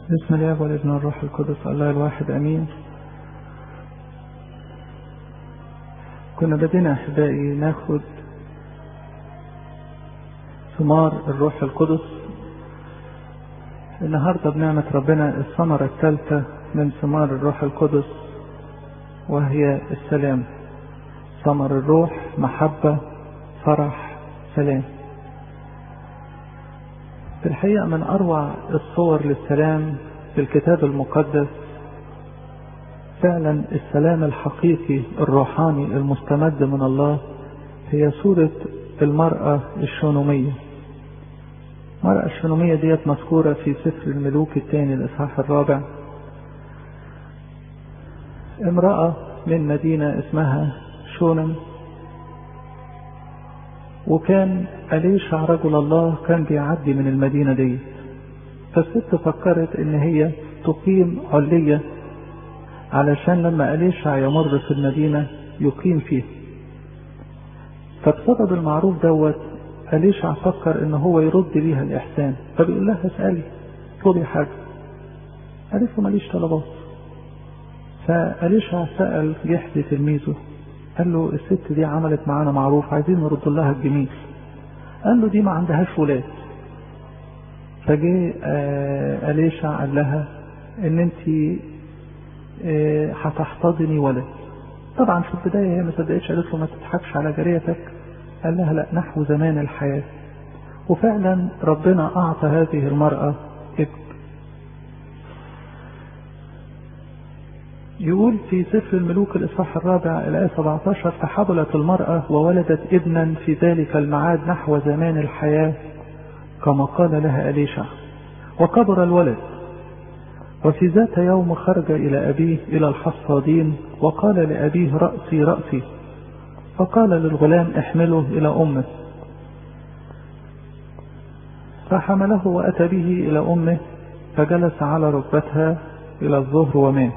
بسم الله والابن والروح القدس الله الواحد امين كنا بدينا احبائي ناخد ثمار الروح القدس النهاردة بنعمة ربنا الثمرة الثالثة من ثمار الروح القدس وهي السلام ثمر الروح محبة فرح سلام في الحقيقة من أروع الصور للسلام في الكتاب المقدس فعلا السلام الحقيقي الروحاني المستمد من الله هي صورة المرأة الشونومية المرأة الشونومية ديت مذكورة في سفر الملوك الثاني الإصحاح الرابع امرأة من مدينة اسمها شونم وكان أليشع رجل الله كان بيعدي من المدينة دي فالست فكرت ان هي تقيم علية علشان لما أليشع يمر في المدينة يقيم فيها فبسبب المعروف دوت أليشع فكر ان هو يرد ليها الإحسان فبيقول لها اسألي طلبي حاجة قالت له ماليش طلبات فأليشع سأل جحدي تلميذه قال له الست دي عملت معانا معروف عايزين نرد لها الجميل قال له دي ما عندهاش ولاد فجه آه أليشع قال لها ان انت آه هتحتضني ولد طبعا في البداية هي ما صدقتش قالت له ما تضحكش على جاريتك قال لها لا نحو زمان الحياة وفعلا ربنا أعطى هذه المرأة ابن يقول في سفر الملوك الإصحاح الرابع الآية 17 فحبلت المرأة وولدت ابنا في ذلك المعاد نحو زمان الحياة كما قال لها أليشع وكبر الولد وفي ذات يوم خرج إلى أبيه إلى الحصادين وقال لأبيه رأسي رأسي فقال للغلام احمله إلى أمه فحمله وأتى به إلى أمه فجلس على ركبتها إلى الظهر ومات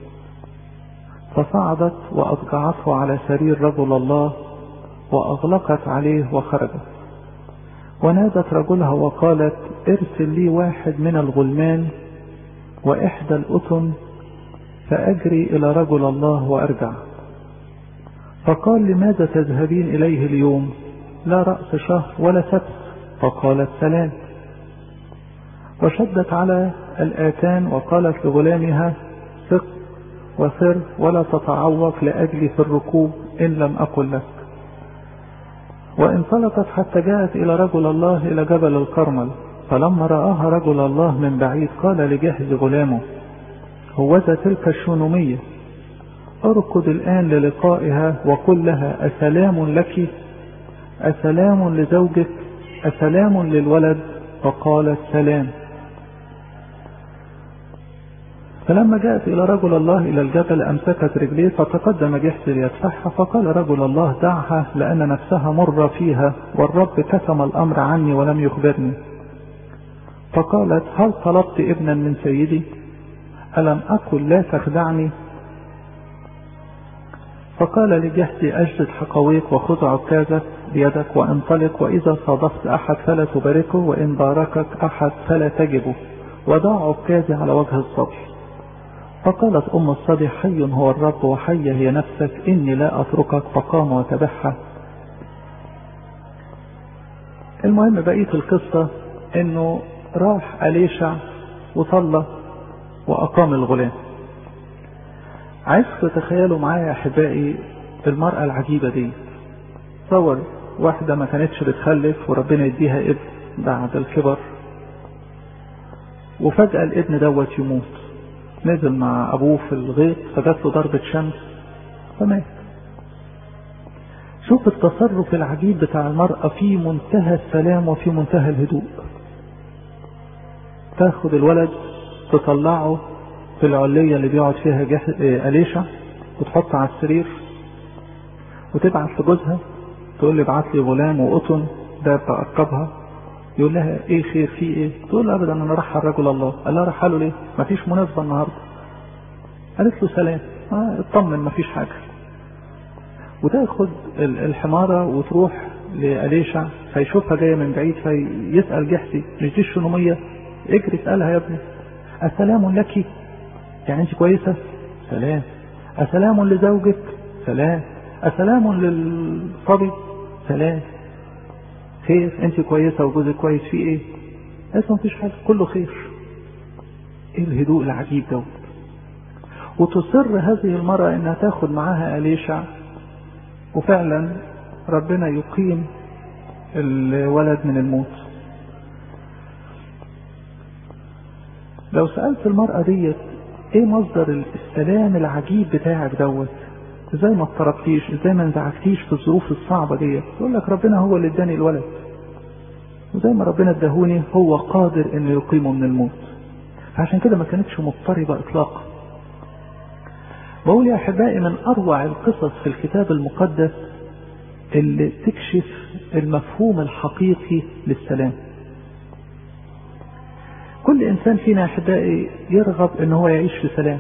فصعدت وأضجعته على سرير رجل الله وأغلقت عليه وخرجت ونادت رجلها وقالت ارسل لي واحد من الغلمان وإحدى الأتم فأجري إلى رجل الله وأرجع فقال لماذا تذهبين إليه اليوم لا رأس شهر ولا سبت فقالت سلام وشدت على الآتان وقالت لغلامها ثق وسر ولا تتعوق لأجلي في الركوب إن لم أقل لك وانطلقت حتى جاءت إلى رجل الله إلى جبل الكرمل فلما رآها رجل الله من بعيد قال لجهز غلامه هوذا تلك الشونومية اركض الآن للقائها وقل لها أسلام لك أسلام لزوجك أسلام للولد فقالت سلام فلما جاءت إلى رجل الله إلى الجبل أمسكت رجليه فتقدم جحس ليدفعها فقال رجل الله دعها لأن نفسها مر فيها والرب كتم الأمر عني ولم يخبرني فقالت هل طلبت ابنا من سيدي ألم أقل لا تخدعني فقال لجهدي أجد حقويك وخذ عكازك بيدك وانطلق وإذا صادفت أحد فلا تباركه وإن باركك أحد فلا تجبه وضع عكازي على وجه الصبي فقالت أم الصبي حي هو الرب وحي هي نفسك إني لا أتركك فقام وتبعها المهم بقية القصة إنه راح أليشع وصلى وأقام الغلام عايزك تتخيلوا معايا يا أحبائي المرأة العجيبة دي تصور واحدة ما كانتش بتخلف وربنا يديها ابن بعد الكبر وفجأة الابن دوت يموت نزل مع أبوه في الغيط فجات له ضربة شمس فمات شوف التصرف العجيب بتاع المرأة في منتهى السلام وفي منتهى الهدوء تاخد الولد تطلعه في العلية اللي بيقعد فيها جح... أليشع وتحطه على السرير وتبعت لجوزها تقول لي ابعت لي غلام وقطن ده بأركبها يقول لها ايه خير في ايه تقول له ابدا انا راح رجل الله قال لها راح له ليه مفيش مناسبة النهاردة قالت له سلام اه اطمن مفيش حاجة وتاخد الحمارة وتروح لأليشع فيشوفها جاية من بعيد فيسأل جحسي مش دي الشنومية اجري اسألها يا ابني أسلام لك يعني أنت كويسة سلام أسلام لزوجك سلام أسلام للصبي سلام خير أنت كويسة وجوزك كويس في إيه لسه مفيش حاجة كله خير إيه الهدوء العجيب دوت وتصر هذه المرأة إنها تاخد معاها أليشع وفعلا ربنا يقيم الولد من الموت لو سألت المرأة ديت ايه مصدر السلام العجيب بتاعك دوت ازاي ما اضطربتيش ازاي ما انزعجتيش في الظروف الصعبة ديت يقول لك ربنا هو اللي اداني الولد وزي ما ربنا اداهوني هو قادر انه يقيمه من الموت عشان كده ما كانتش مضطربة اطلاقا بقول يا احبائي من اروع القصص في الكتاب المقدس اللي تكشف المفهوم الحقيقي للسلام كل انسان فينا احبائي يرغب ان هو يعيش في سلام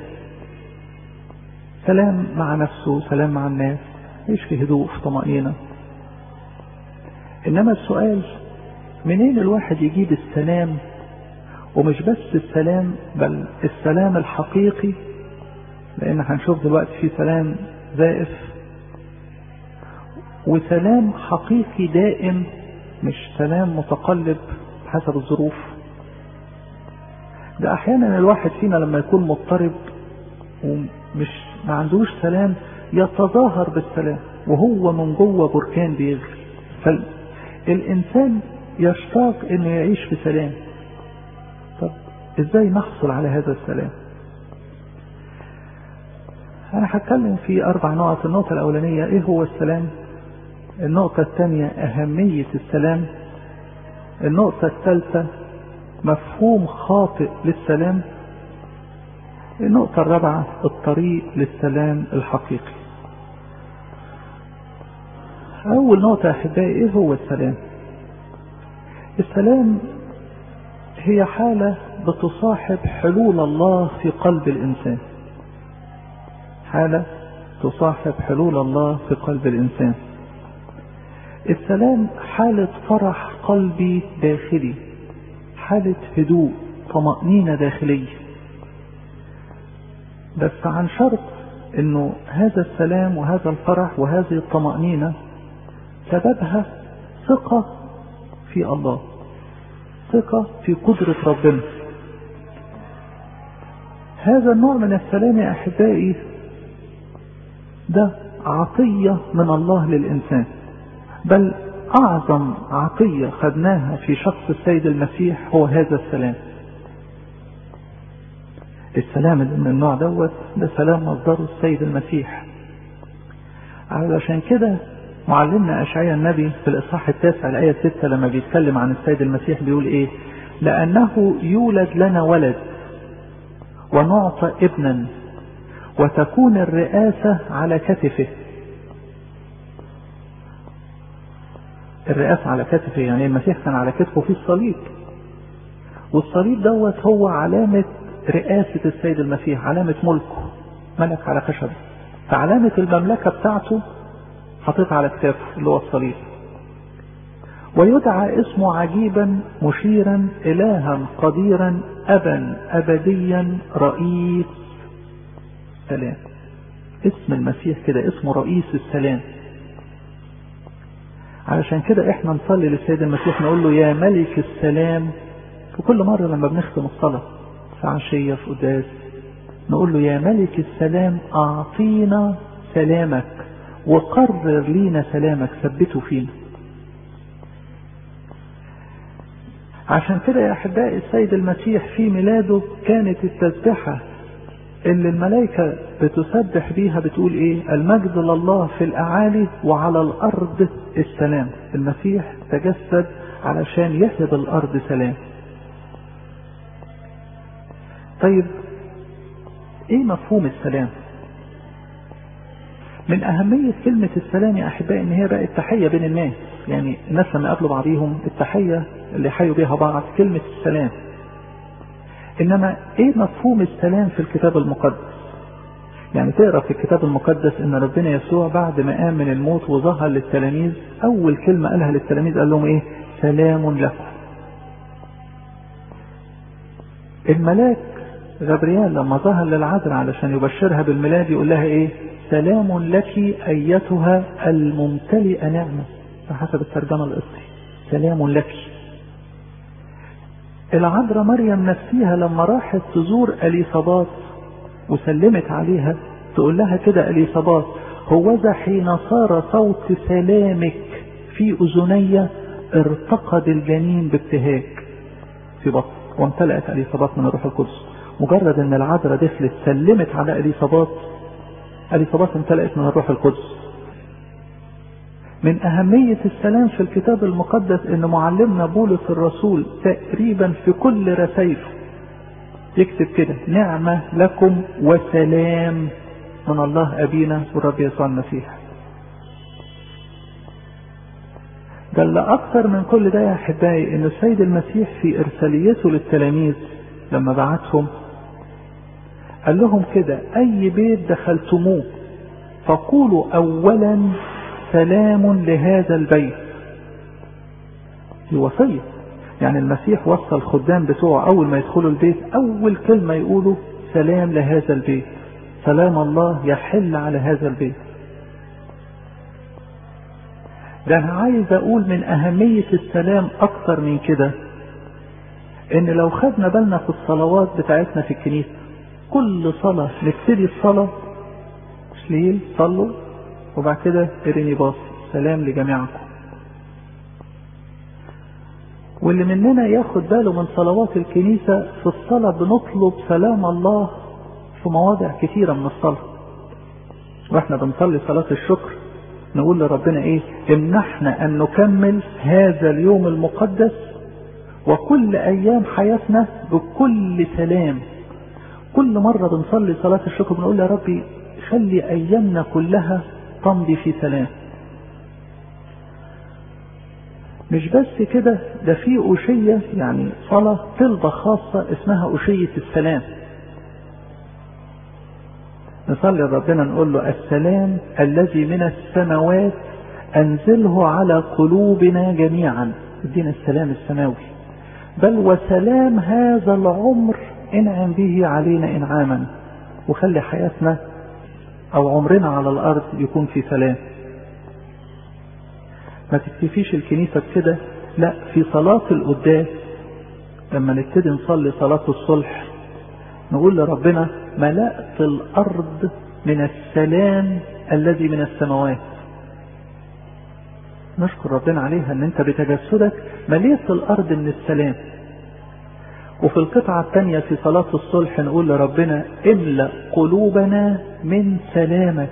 سلام مع نفسه سلام مع الناس يعيش في هدوء في طمأنينة انما السؤال منين الواحد يجيب السلام ومش بس السلام بل السلام الحقيقي لان هنشوف دلوقتي في سلام زائف وسلام حقيقي دائم مش سلام متقلب حسب الظروف ده احيانا الواحد فينا لما يكون مضطرب ومش ما عندوش سلام يتظاهر بالسلام وهو من جوه بركان بيغلي فالانسان يشتاق انه يعيش في سلام طب ازاي نحصل على هذا السلام انا هتكلم في اربع نقط النقطة الاولانية ايه هو السلام النقطة الثانية اهمية السلام النقطة الثالثة مفهوم خاطئ للسلام النقطة الرابعة الطريق للسلام الحقيقي أول نقطة أحبائي إيه هو السلام السلام هي حالة بتصاحب حلول الله في قلب الإنسان حالة تصاحب حلول الله في قلب الإنسان السلام حالة فرح قلبي داخلي حالة هدوء طمأنينة داخلية بس عن شرط انه هذا السلام وهذا الفرح وهذه الطمأنينة سببها ثقة في الله ثقة في قدرة ربنا هذا النوع من السلام يا أحبائي ده عطية من الله للإنسان بل أعظم عطية خدناها في شخص السيد المسيح هو هذا السلام السلام من النوع دوت ده سلام مصدره السيد المسيح علشان كده معلمنا أشعياء النبي في الإصحاح التاسع الآية 6 لما بيتكلم عن السيد المسيح بيقول إيه لأنه يولد لنا ولد ونعطى ابنا وتكون الرئاسة على كتفه الرئاسة على كتفه يعني المسيح كان على كتفه في الصليب والصليب دوت هو علامة رئاسة السيد المسيح علامة ملكه ملك على خشبه فعلامة المملكة بتاعته حطيتها على كتافه اللي هو الصليب ويدعى اسمه عجيبا مشيرا إلها قديرا أبا أبديا رئيس سلام اسم المسيح كده اسمه رئيس السلام علشان كده احنا نصلي للسيد المسيح نقول له يا ملك السلام في كل مرة لما بنختم الصلاة في عشية في قداس نقول له يا ملك السلام أعطينا سلامك وقرر لينا سلامك ثبته فينا عشان كده يا أحبائي السيد المسيح في ميلاده كانت التسبحة اللي الملائكة بتسبح بيها بتقول ايه المجد لله في الأعالي وعلى الأرض السلام المسيح تجسد علشان يهب الأرض سلام طيب ايه مفهوم السلام من أهمية كلمة السلام يا أحبائي إن هي بقت تحية بين الناس يعني الناس لما يقابلوا بعضيهم التحية اللي حيوا بيها بعض كلمة السلام إنما إيه مفهوم السلام في الكتاب المقدس يعني تقرأ في الكتاب المقدس إن ربنا يسوع بعد ما قام من الموت وظهر للتلاميذ أول كلمة قالها للتلاميذ قال لهم إيه سلام لكم الملاك غبريال لما ظهر للعذراء علشان يبشرها بالميلاد يقول لها ايه سلام لك ايتها الممتلئه نعمه بحسب الترجمه القبطي سلام لك العذراء مريم نفسها لما راحت تزور اليصابات وسلمت عليها تقول لها كده اليصابات هوذا حين صار صوت سلامك في اذني ارتقد الجنين بابتهاج في بطن وامتلأت اليصابات من الروح القدس مجرد ان العذراء دخلت سلمت على اليصابات اليصابات امتلأت من الروح القدس من أهمية السلام في الكتاب المقدس إن معلمنا بولس الرسول تقريبا في كل رسائله يكتب كده نعمة لكم وسلام من الله أبينا والرب يسوع المسيح ده اللي أكثر من كل ده يا أحبائي إن السيد المسيح في إرساليته للتلاميذ لما بعتهم قال لهم كده أي بيت دخلتموه فقولوا أولا سلام لهذا البيت دي وصية يعني المسيح وصى الخدام بتوعه أول ما يدخلوا البيت أول كلمة يقولوا سلام لهذا البيت سلام الله يحل على هذا البيت ده أنا عايز أقول من أهمية السلام أكتر من كده إن لو خدنا بالنا في الصلوات بتاعتنا في الكنيسة كل صلاة نبتدي الصلاة تسليل صلوا وبعد كده ارني باصي سلام لجميعكم واللي مننا ياخد باله من صلوات الكنيسة في الصلاة بنطلب سلام الله في مواضع كثيرة من الصلاة واحنا بنصلي صلاة الشكر نقول لربنا ايه امنحنا ان نكمل هذا اليوم المقدس وكل ايام حياتنا بكل سلام كل مرة بنصلي صلاة الشكر بنقول يا ربي خلي ايامنا كلها تمضي في سلام مش بس كده ده في أشية يعني صلاة طلبة خاصة اسمها أشية السلام نصلي ربنا نقول له السلام الذي من السماوات أنزله على قلوبنا جميعا ادينا السلام السماوي بل وسلام هذا العمر انعم به علينا انعاما وخلي حياتنا او عمرنا على الارض يكون في سلام ما تكتفيش الكنيسة بكده لا في صلاة القداس لما نبتدي نصلي صلاة الصلح نقول لربنا ملأت الأرض من السلام الذي من السماوات نشكر ربنا عليها ان انت بتجسدك مليت الأرض من السلام وفي القطعة الثانية في صلاة الصلح نقول لربنا املأ قلوبنا من سلامك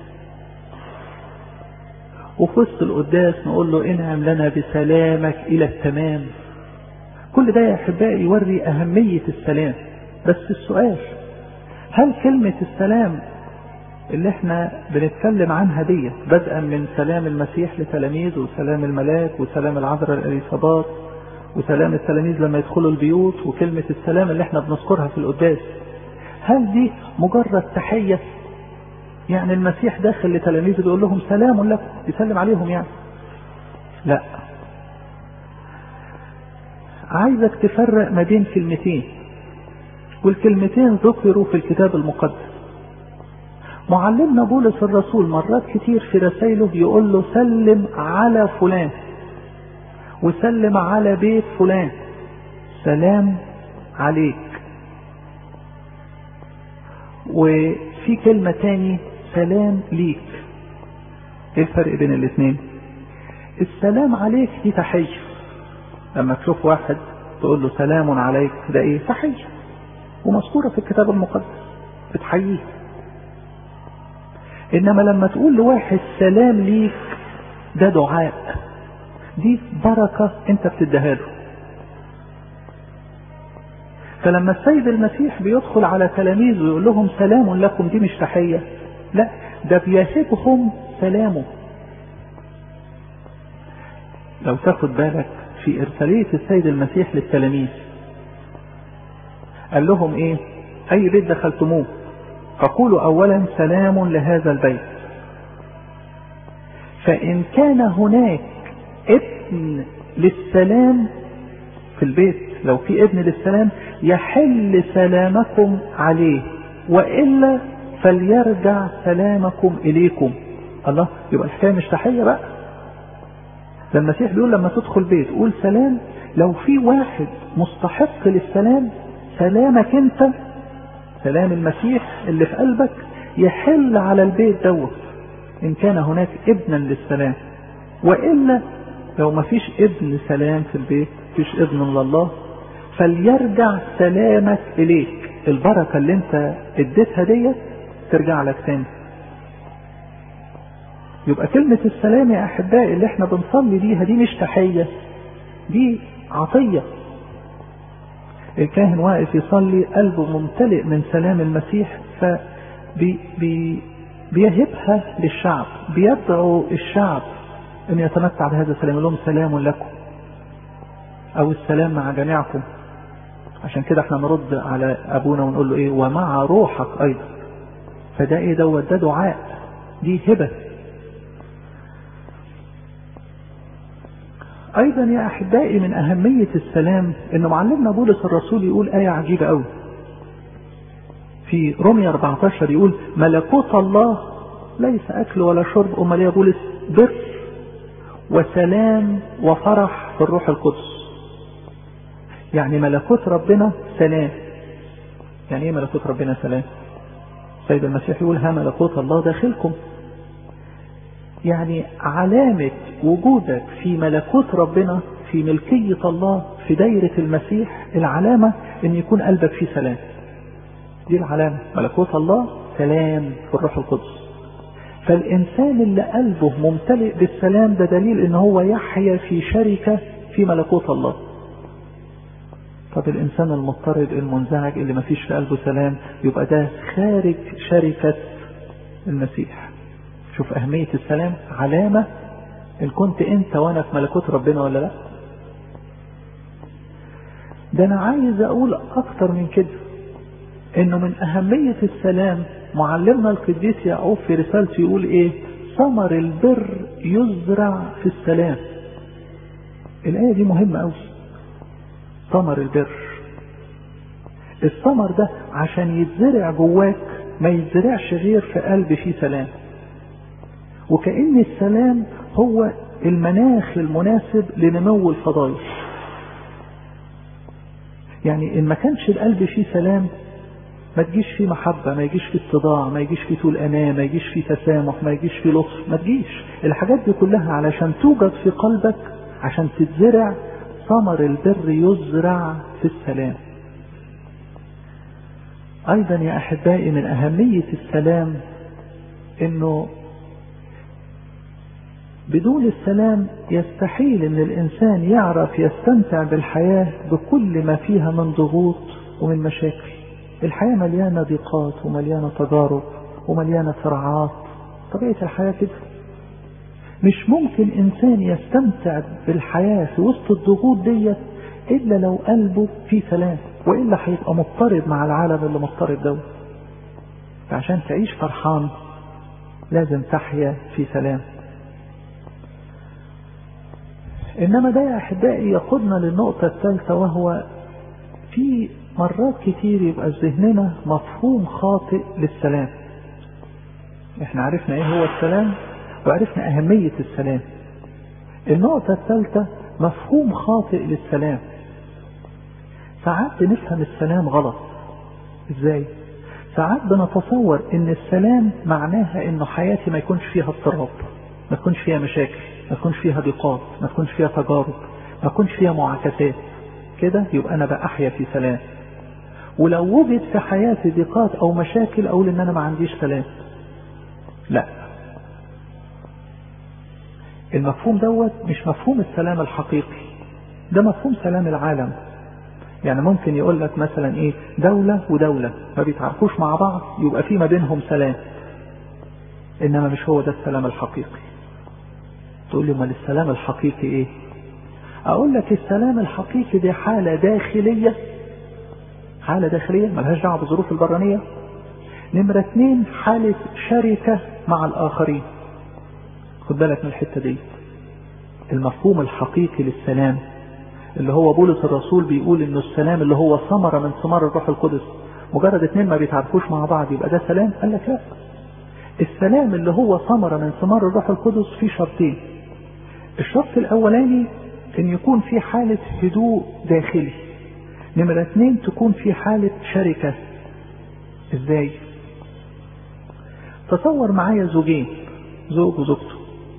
وفي وسط القداس نقول له انعم لنا بسلامك الى التمام كل ده يا احبائي يوري اهمية السلام بس السؤال هل كلمة السلام اللي احنا بنتكلم عنها دي بدءا من سلام المسيح لتلاميذه وسلام الملاك وسلام العذراء الاليصابات وسلام التلاميذ لما يدخلوا البيوت وكلمة السلام اللي احنا بنذكرها في القداس هل دي مجرد تحية يعني المسيح داخل لتلاميذه بيقول لهم سلام لكم يسلم عليهم يعني لا عايزك تفرق ما بين كلمتين والكلمتين ذكروا في الكتاب المقدس معلمنا بولس الرسول مرات كتير في رسائله يقول له سلم على فلان وسلم على بيت فلان سلام عليك وفي كلمة تاني سلام ليك ايه الفرق بين الاثنين السلام عليك دي تحية لما تشوف واحد تقول له سلام عليك ده ايه تحية ومذكورة في الكتاب المقدس بتحييه انما لما تقول لواحد سلام ليك ده دعاء دي بركة انت بتديها له فلما السيد المسيح بيدخل على تلاميذه ويقول لهم سلام لكم دي مش تحية لا ده بيهبهم سلامه لو تاخد بالك في إرسالية السيد المسيح للتلاميذ قال لهم ايه اي بيت دخلتموه فقولوا اولا سلام لهذا البيت فان كان هناك ابن للسلام في البيت لو في ابن للسلام يحل سلامكم عليه وإلا فليرجع سلامكم إليكم الله يبقى الحكاية مش تحية بقى ده المسيح بيقول لما تدخل بيت قول سلام لو في واحد مستحق للسلام سلامك انت سلام المسيح اللي في قلبك يحل على البيت دوت ان كان هناك ابنا للسلام والا لو ما فيش ابن سلام في البيت فيش ابن لله فليرجع سلامك اليك البركة اللي انت اديتها ديت ترجع لك تاني يبقى كلمة السلام يا احبائي اللي احنا بنصلي بيها دي مش تحية دي عطية الكاهن واقف يصلي قلبه ممتلئ من سلام المسيح فبي بي بيهبها للشعب بيدعو الشعب ان يتمتع بهذا السلام يقول لهم سلام لكم او السلام مع جميعكم عشان كده احنا نرد على ابونا ونقول له ايه ومع روحك ايضا فده ايه دوت ده دعاء دي هبه ايضا يا احبائي من اهمية السلام ان معلمنا بولس الرسول يقول اية عجيبة قوي في رومية 14 يقول ملكوت الله ليس اكل ولا شرب امال يا بولس بر وسلام وفرح في الروح القدس يعني ملكوت ربنا سلام يعني ايه ملكوت ربنا سلام سيد المسيح يقول ها ملكوت الله داخلكم يعني علامة وجودك في ملكوت ربنا في ملكية الله في دايرة المسيح العلامة ان يكون قلبك فيه سلام دي العلامة ملكوت الله سلام في الروح القدس فالإنسان اللي قلبه ممتلئ بالسلام ده دليل ان هو يحيا في شركة في ملكوت الله طب الإنسان المضطرب المنزعج اللي ما فيش في قلبه سلام يبقى ده خارج شركة المسيح شوف أهمية السلام علامة إن كنت أنت وأنا في ملكوت ربنا ولا لا ده أنا عايز أقول أكتر من كده إنه من أهمية السلام معلمنا القديس يعقوب في رسالته يقول إيه ثمر البر يزرع في السلام الآية دي مهمة أوي ثمر البر الثمر ده عشان يتزرع جواك ما يتزرعش غير في قلب فيه سلام وكأن السلام هو المناخ المناسب لنمو الفضائل يعني إن ما كانش القلب فيه سلام ما تجيش فيه محبة ما يجيش فيه اتضاع ما يجيش فيه طول أمان ما يجيش فيه تسامح ما يجيش فيه لطف ما تجيش الحاجات دي كلها علشان توجد في قلبك عشان تتزرع ثمر البر يزرع في السلام أيضا يا أحبائي من أهمية السلام إنه بدون السلام يستحيل ان الانسان يعرف يستمتع بالحياة بكل ما فيها من ضغوط ومن مشاكل الحياة مليانة ضيقات ومليانة تجارب ومليانة صراعات طبيعة الحياة كده مش ممكن انسان يستمتع بالحياة في وسط الضغوط ديت الا لو قلبه فيه سلام والا هيبقى مضطرب مع العالم اللي مضطرب دوت فعشان تعيش فرحان لازم تحيا في سلام إنما ده يا أحبائي يقودنا للنقطة الثالثة وهو في مرات كتير يبقى ذهننا مفهوم خاطئ للسلام احنا عرفنا ايه هو السلام وعرفنا أهمية السلام النقطة الثالثة مفهوم خاطئ للسلام ساعات بنفهم السلام غلط ازاي ساعات بنتصور ان السلام معناها انه حياتي ما يكونش فيها اضطراب ما تكونش فيها مشاكل ما تكونش فيها ضيقات ما تكونش فيها تجارب ما تكونش فيها معاكسات كده يبقى انا بأحيا في سلام ولو وجد في حياتي ضيقات او مشاكل اقول ان انا ما عنديش سلام لا المفهوم دوت مش مفهوم السلام الحقيقي ده مفهوم سلام العالم يعني ممكن يقول لك مثلا ايه دولة ودولة ما بيتعرفوش مع بعض يبقى في ما بينهم سلام انما مش هو ده السلام الحقيقي تقول لي ما السلام الحقيقي ايه اقول لك السلام الحقيقي دي حالة داخلية حالة داخلية ملهاش دعوة بالظروف البرانية نمرة اتنين حالة شركة مع الاخرين خد بالك من الحتة دي المفهوم الحقيقي للسلام اللي هو بولس الرسول بيقول انه السلام اللي هو ثمرة من ثمار الروح القدس مجرد اتنين ما بيتعاركوش مع بعض يبقى ده سلام قال لك لا السلام اللي هو ثمرة من ثمار الروح القدس فيه شرطين الشرط الاولاني ان يكون في حالة هدوء داخلي نمرة اتنين تكون في حالة شركة ازاي تصور معايا زوجين زوج وزوجته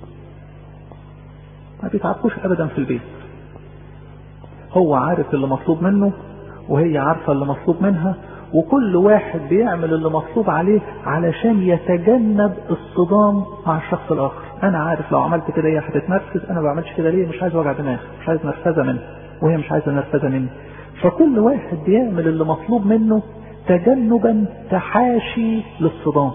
ما بيتعرفوش ابدا في البيت هو عارف اللي مطلوب منه وهي عارفة اللي مطلوب منها وكل واحد بيعمل اللي مطلوب عليه علشان يتجنب الصدام مع الشخص الاخر انا عارف لو عملت كده هي هتتنرفز انا ما بعملش كده ليه مش عايز وجع دماغ مش عايز نرفزه منها وهي مش عايزه نرفزه مني فكل واحد بيعمل اللي مطلوب منه تجنبا تحاشي للصدام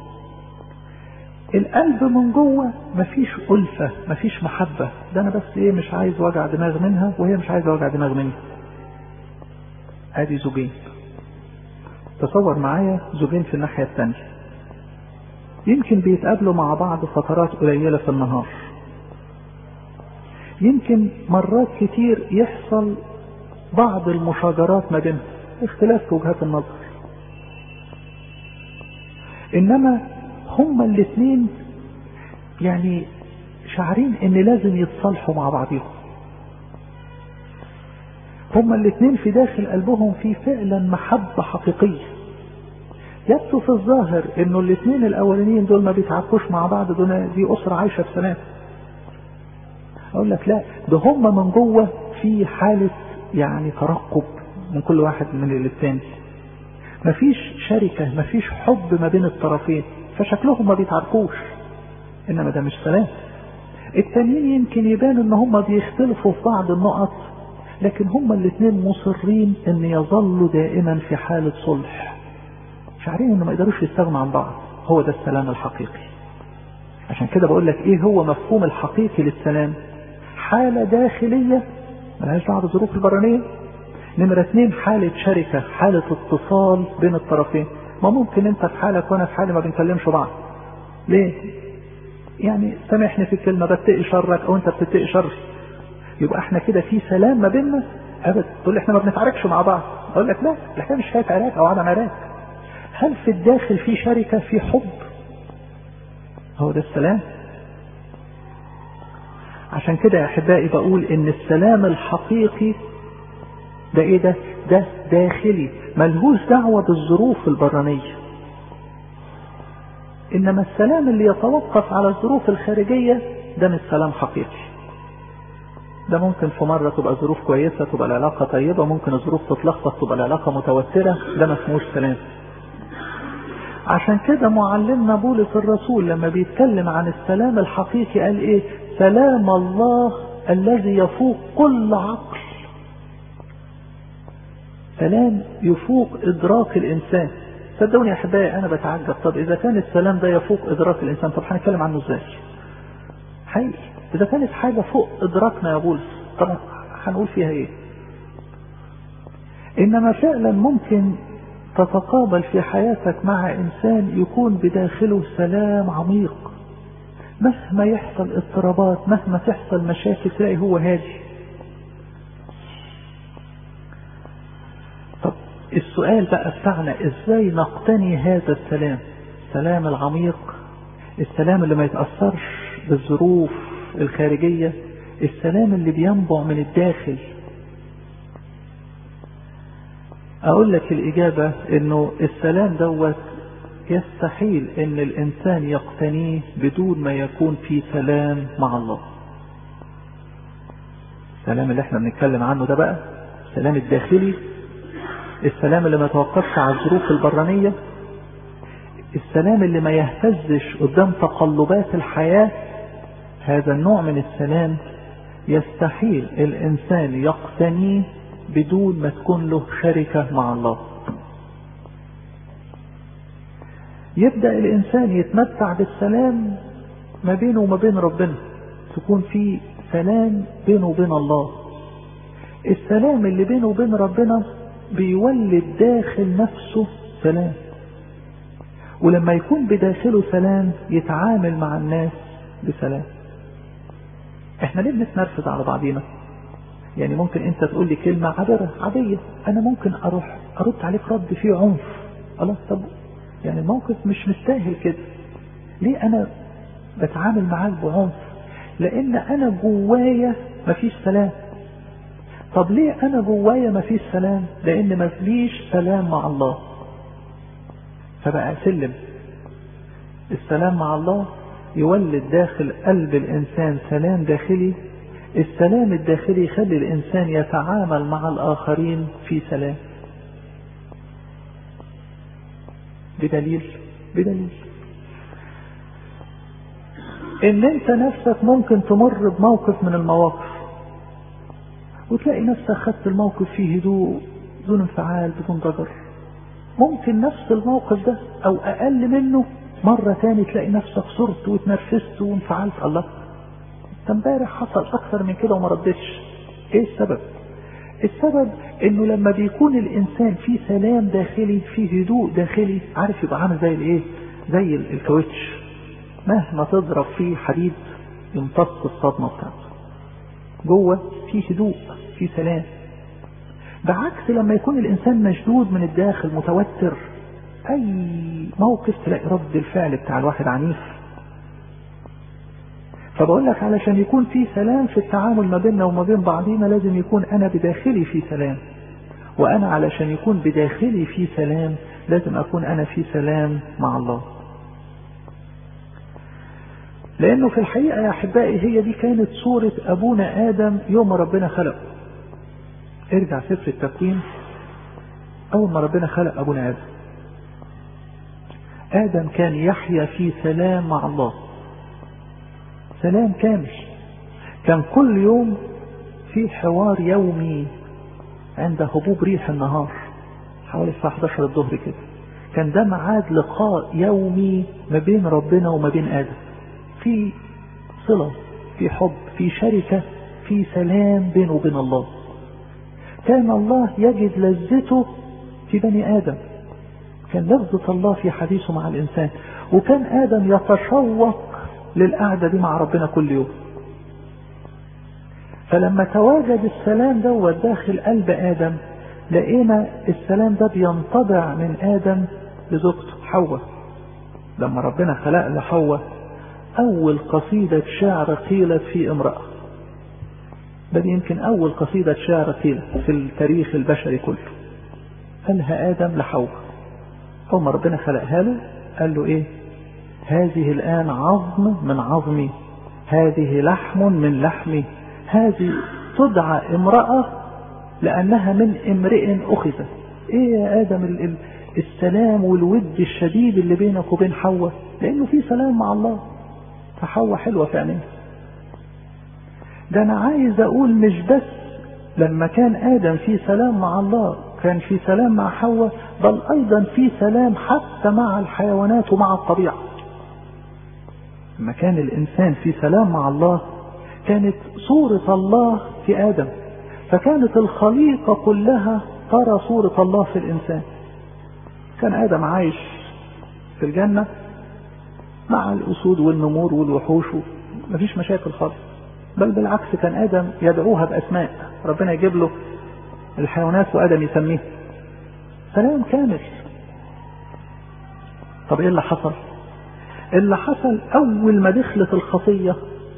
القلب من جوه مفيش ألفة مفيش محبة ده أنا بس إيه مش عايز وجع دماغ منها وهي مش عايزة وجع دماغ مني أدي زوجين تصور معايا زوجين في الناحية الثانية يمكن بيتقابلوا مع بعض فترات قليلة في النهار يمكن مرات كتير يحصل بعض المشاجرات ما بينهم اختلاف في وجهات النظر انما هما الاثنين يعني شعرين ان لازم يتصالحوا مع بعضهم هما الاثنين في داخل قلبهم في فعلا محبة حقيقية يبدو في الظاهر انه الاثنين الاولانيين دول ما بيتعاركوش مع بعض دول دي اسرة عايشة بسلام اقول لك لا ده هما من جوه في حالة يعني ترقب من كل واحد من الثاني مفيش شركة مفيش حب ما بين الطرفين فشكلهم ما بيتعاركوش انما ده مش سلام التانيين يمكن يبان ان هم بيختلفوا في بعض النقط لكن هم الاثنين مصرين ان يظلوا دائما في حالة صلح مش عارفين انه ما يقدروش يستغنوا عن بعض هو ده السلام الحقيقي عشان كده بقول لك ايه هو مفهوم الحقيقي للسلام حالة داخلية ملهاش دعوه بالظروف البرانية نمرة اثنين حالة شركة حالة اتصال بين الطرفين ما ممكن انت في حالك وانا في حالي ما بنكلمش بعض ليه يعني سامحني في الكلمة بتقي شرك او انت بتتقي شر يبقى احنا كده في سلام ما بيننا ابدا تقول احنا ما بنتعاركش مع بعض اقول لك لا الحكايه مش حكايه عراك او عدم عراك هل في الداخل في شركه في حب هو ده السلام عشان كده يا احبائي بقول ان السلام الحقيقي ده ايه ده ده داخلي ملهوش دعوه بالظروف البرانيه انما السلام اللي يتوقف على الظروف الخارجيه ده مش سلام حقيقي ده ممكن في مرة تبقى ظروف كويسة تبقى العلاقة طيبة ممكن الظروف تتلخبط تبقى العلاقة متوترة ده ما اسموش سلام عشان كده معلمنا بولس الرسول لما بيتكلم عن السلام الحقيقي قال ايه سلام الله الذي يفوق كل عقل سلام يفوق ادراك الانسان صدقوني يا احبائي انا بتعجب طب اذا كان السلام ده يفوق ادراك الانسان طب هنتكلم عنه ازاي حقيقي إذا كانت حاجة فوق إدراكنا يا بولس طب هنقول فيها إيه؟ إنما فعلا ممكن تتقابل في حياتك مع إنسان يكون بداخله سلام عميق مهما يحصل اضطرابات مهما تحصل مشاكل تلاقي هو هادي طب السؤال بقى بتاعنا ازاي نقتني هذا السلام السلام العميق السلام اللي ما يتأثرش بالظروف الخارجية السلام اللي بينبع من الداخل اقول لك الاجابة انه السلام دوت يستحيل ان الانسان يقتنيه بدون ما يكون في سلام مع الله السلام اللي احنا بنتكلم عنه ده بقى السلام الداخلي السلام اللي ما يتوقفش على الظروف البرانية السلام اللي ما يهتزش قدام تقلبات الحياة هذا النوع من السلام يستحيل الإنسان يقتنيه بدون ما تكون له شركة مع الله يبدأ الإنسان يتمتع بالسلام ما بينه وما بين ربنا تكون في سلام بينه وبين الله السلام اللي بينه وبين ربنا بيولد داخل نفسه سلام ولما يكون بداخله سلام يتعامل مع الناس بسلام احنا ليه بنتنرفز على بعضينا يعني ممكن انت تقول لي كلمة عابرة عادية انا ممكن اروح ارد عليك رد فيه عنف خلاص طب يعني الموقف مش مستاهل كده ليه انا بتعامل معاك بعنف لان انا جوايا مفيش سلام طب ليه انا جوايا مفيش سلام لان مفيش سلام مع الله فبقى سلم السلام مع الله يولد داخل قلب الانسان سلام داخلي السلام الداخلي يخلي الانسان يتعامل مع الاخرين في سلام بدليل بدليل ان انت نفسك ممكن تمر بموقف من المواقف وتلاقي نفسك خدت الموقف فيه هدوء بدون انفعال بدون ضجر ممكن نفس الموقف ده او اقل منه مرة تاني تلاقي نفسك صرت واتنرفزت وانفعلت الله انت امبارح حصل اكثر من كده وما ردتش ايه السبب السبب انه لما بيكون الانسان في سلام داخلي في هدوء داخلي عارف يبقى عامل زي الايه زي الكاوتش مهما تضرب فيه حديد يمتص الصدمه بتاعته جوه في هدوء في سلام بعكس لما يكون الانسان مشدود من الداخل متوتر اي موقف تلاقي رد الفعل بتاع الواحد عنيف فبقول لك علشان يكون في سلام في التعامل ما بيننا وما بين بعضينا لازم يكون انا بداخلي في سلام وانا علشان يكون بداخلي في سلام لازم اكون انا في سلام مع الله لانه في الحقيقة يا احبائي هي دي كانت صورة ابونا ادم يوم ما ربنا خلقه ارجع سفر التكوين اول ما ربنا خلق ابونا ادم ادم كان يحيا في سلام مع الله سلام كامل كان كل يوم في حوار يومي عند هبوب ريح النهار حوالي الساعة 11 الظهر كده كان ده ميعاد لقاء يومي ما بين ربنا وما بين آدم في صلة في حب في شركة في سلام بينه وبين الله كان الله يجد لذته في بني آدم كان لذة الله في حديثه مع الإنسان وكان آدم يتشوق للقعدة دي مع ربنا كل يوم فلما تواجد السلام دوت داخل قلب آدم لقينا السلام ده بينطبع من آدم لزوجته حواء لما ربنا خلق لحواء أول قصيدة شعر قيلت في امرأة بل يمكن أول قصيدة شعر قيلت في التاريخ البشري كله قالها آدم لحواء أول ما ربنا خلقها له قال له إيه هذه الآن عظم من عظمي هذه لحم من لحمي هذه تدعى امرأة لأنها من امرئ أخذت إيه يا آدم السلام والود الشديد اللي بينك وبين حواء لأنه في سلام مع الله فحواء حلوة في عينيه ده أنا عايز أقول مش بس لما كان آدم في سلام مع الله كان في سلام مع حواء بل أيضا في سلام حتى مع الحيوانات ومع الطبيعة لما كان الإنسان في سلام مع الله كانت صورة الله في آدم فكانت الخليقة كلها ترى صورة الله في الإنسان كان آدم عايش في الجنة مع الأسود والنمور والوحوش مفيش مشاكل خالص بل بالعكس كان آدم يدعوها بأسماء ربنا يجيب له الحيوانات وآدم يسميه سلام كامل طب ايه اللي حصل اللي حصل اول ما دخلت الخطية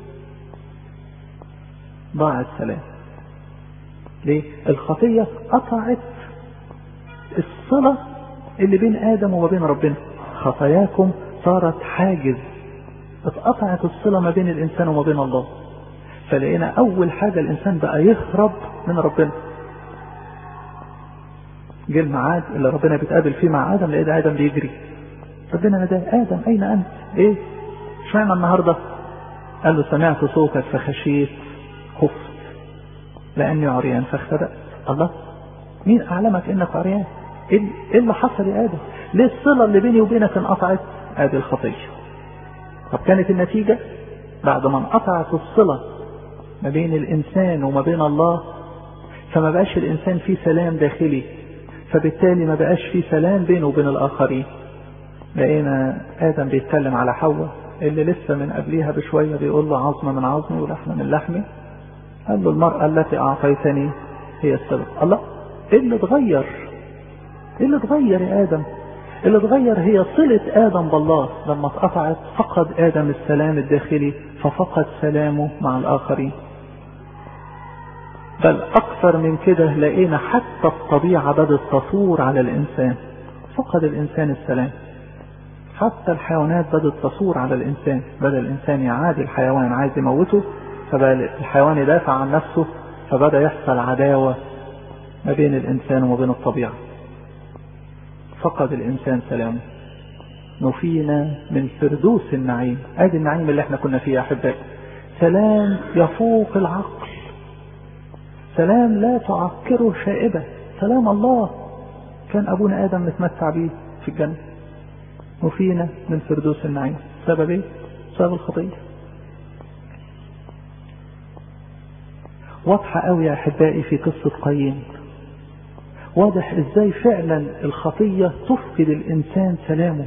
ضاع السلام ليه الخطية قطعت الصلة اللي بين آدم وما بين ربنا خطاياكم صارت حاجز اتقطعت الصلة ما بين الإنسان وما بين الله فلقينا أول حاجة الإنسان بقى يهرب من ربنا جه الميعاد اللي ربنا بيتقابل فيه مع آدم لقينا آدم بيجري ربنا ناداه آدم أين أنت؟ إيه؟ اشمعنى النهاردة؟ قال له سمعت صوتك فخشيت خفت لأني عريان فاختبأت الله مين أعلمك إنك عريان؟ إيه اللي حصل يا آدم؟ ليه الصلة اللي بيني وبينك انقطعت؟ ادي الخطية. طب كانت النتيجة بعد ما انقطعت الصلة ما بين الإنسان وما بين الله فما بقاش الإنسان فيه سلام داخلي فبالتالي ما بقاش فيه سلام بينه وبين الآخرين. لقينا آدم بيتكلم على حواء اللي لسه من قبليها بشوية بيقول له عظمة من عظمي ولحمة من لحمي قال له المرأة التي أعطيتني هي السبب الله إيه اللي اتغير إيه اللي اتغير يا آدم اللي اتغير هي صلة آدم بالله لما اتقطعت فقد آدم السلام الداخلي ففقد سلامه مع الآخرين بل أكثر من كده لقينا حتى الطبيعة بدأت تثور على الإنسان فقد الإنسان السلام حتى الحيوانات بدأت تثور على الإنسان بدأ الإنسان يعادي الحيوان عايز يموته فبقى الحيوان يدافع عن نفسه فبدأ يحصل عداوة ما بين الإنسان وما بين الطبيعة فقد الإنسان سلامه نفينا من فردوس النعيم ادي النعيم اللي احنا كنا فيه يا احبائي سلام يفوق العقل سلام لا تعكره شائبة سلام الله كان ابونا ادم نتمتع به في الجنة نفينا من فردوس النعيم سبب ايه سبب الخطية واضحة قوي يا احبائي في قصة قايين واضح ازاي فعلا الخطية تفقد الانسان سلامه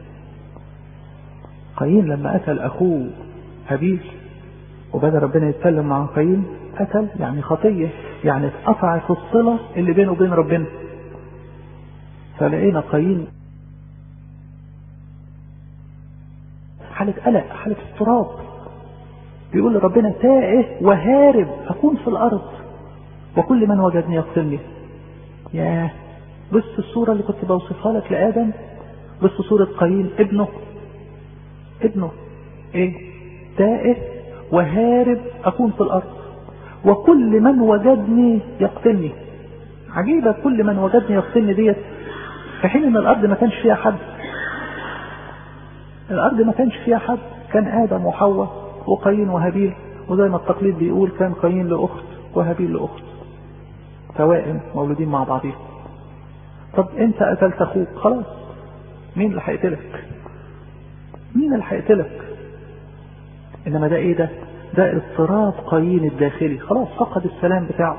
قايين لما قتل اخوه هابيل وبدا ربنا يتكلم عن قايين قتل يعني خطية يعني اتقطعت الصلة اللي بينه وبين ربنا فلقينا قايين حالة قلق حالة اضطراب بيقول لربنا تائه وهارب أكون في الأرض وكل من وجدني يقتلني ياه بص الصورة اللي كنت بوصفها لك لآدم بص صورة قايين ابنه ابنه ايه تائه وهارب أكون في الأرض وكل من وجدني يقتلني عجيبة كل من وجدني يقتلني ديت في حين ان الأرض ما كانش فيها حد الأرض ما كانش فيها حد كان آدم وحواء وقايين وهابيل وزي ما التقليد بيقول كان قايين لأخت وهابيل لأخت توائم مولودين مع بعضهم طب انت قتلت اخوك خلاص مين اللي هيقتلك مين اللي هيقتلك انما ده ايه ده ده اضطراب قايين الداخلي خلاص فقد السلام بتاعه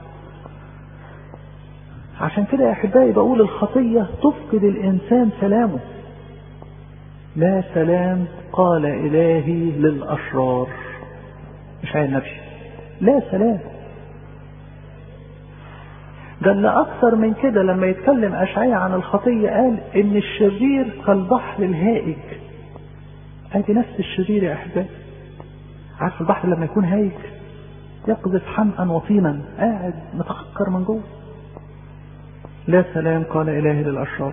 عشان كده يا احبائي بقول الخطيه تفقد الانسان سلامه لا سلام قال الهي للاشرار مش عين نبي لا سلام ده اللي اكثر من كده لما يتكلم اشعياء عن الخطيه قال ان الشرير كالبحر الهائج ادي نفس الشرير يا احبائي عارف البحر لما يكون هايج يقذف حمأ وطينا قاعد متخكر من جوه لا سلام قال إلهي للأشرار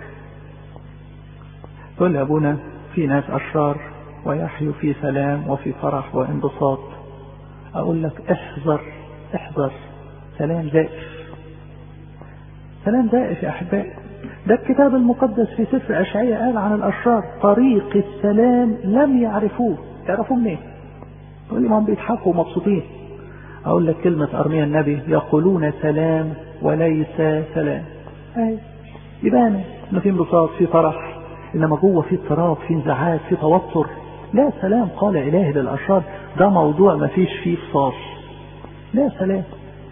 تقول يا أبونا في ناس أشرار ويحيوا في سلام وفي فرح وانبساط أقول لك احذر احذر سلام زائف سلام زائف يا أحبائي ده الكتاب المقدس في سفر أشعياء قال عن الأشرار طريق السلام لم يعرفوه يعرفوه منين؟ تقول لي ما هم بيضحكوا ومبسوطين اقول لك كلمة ارميا النبي يقولون سلام وليس سلام اهي يبان انه في انبساط في فرح انما جوه في اضطراب في انزعاج في توتر لا سلام قال الهي للاشرار ده موضوع ما فيش فيه فصال لا سلام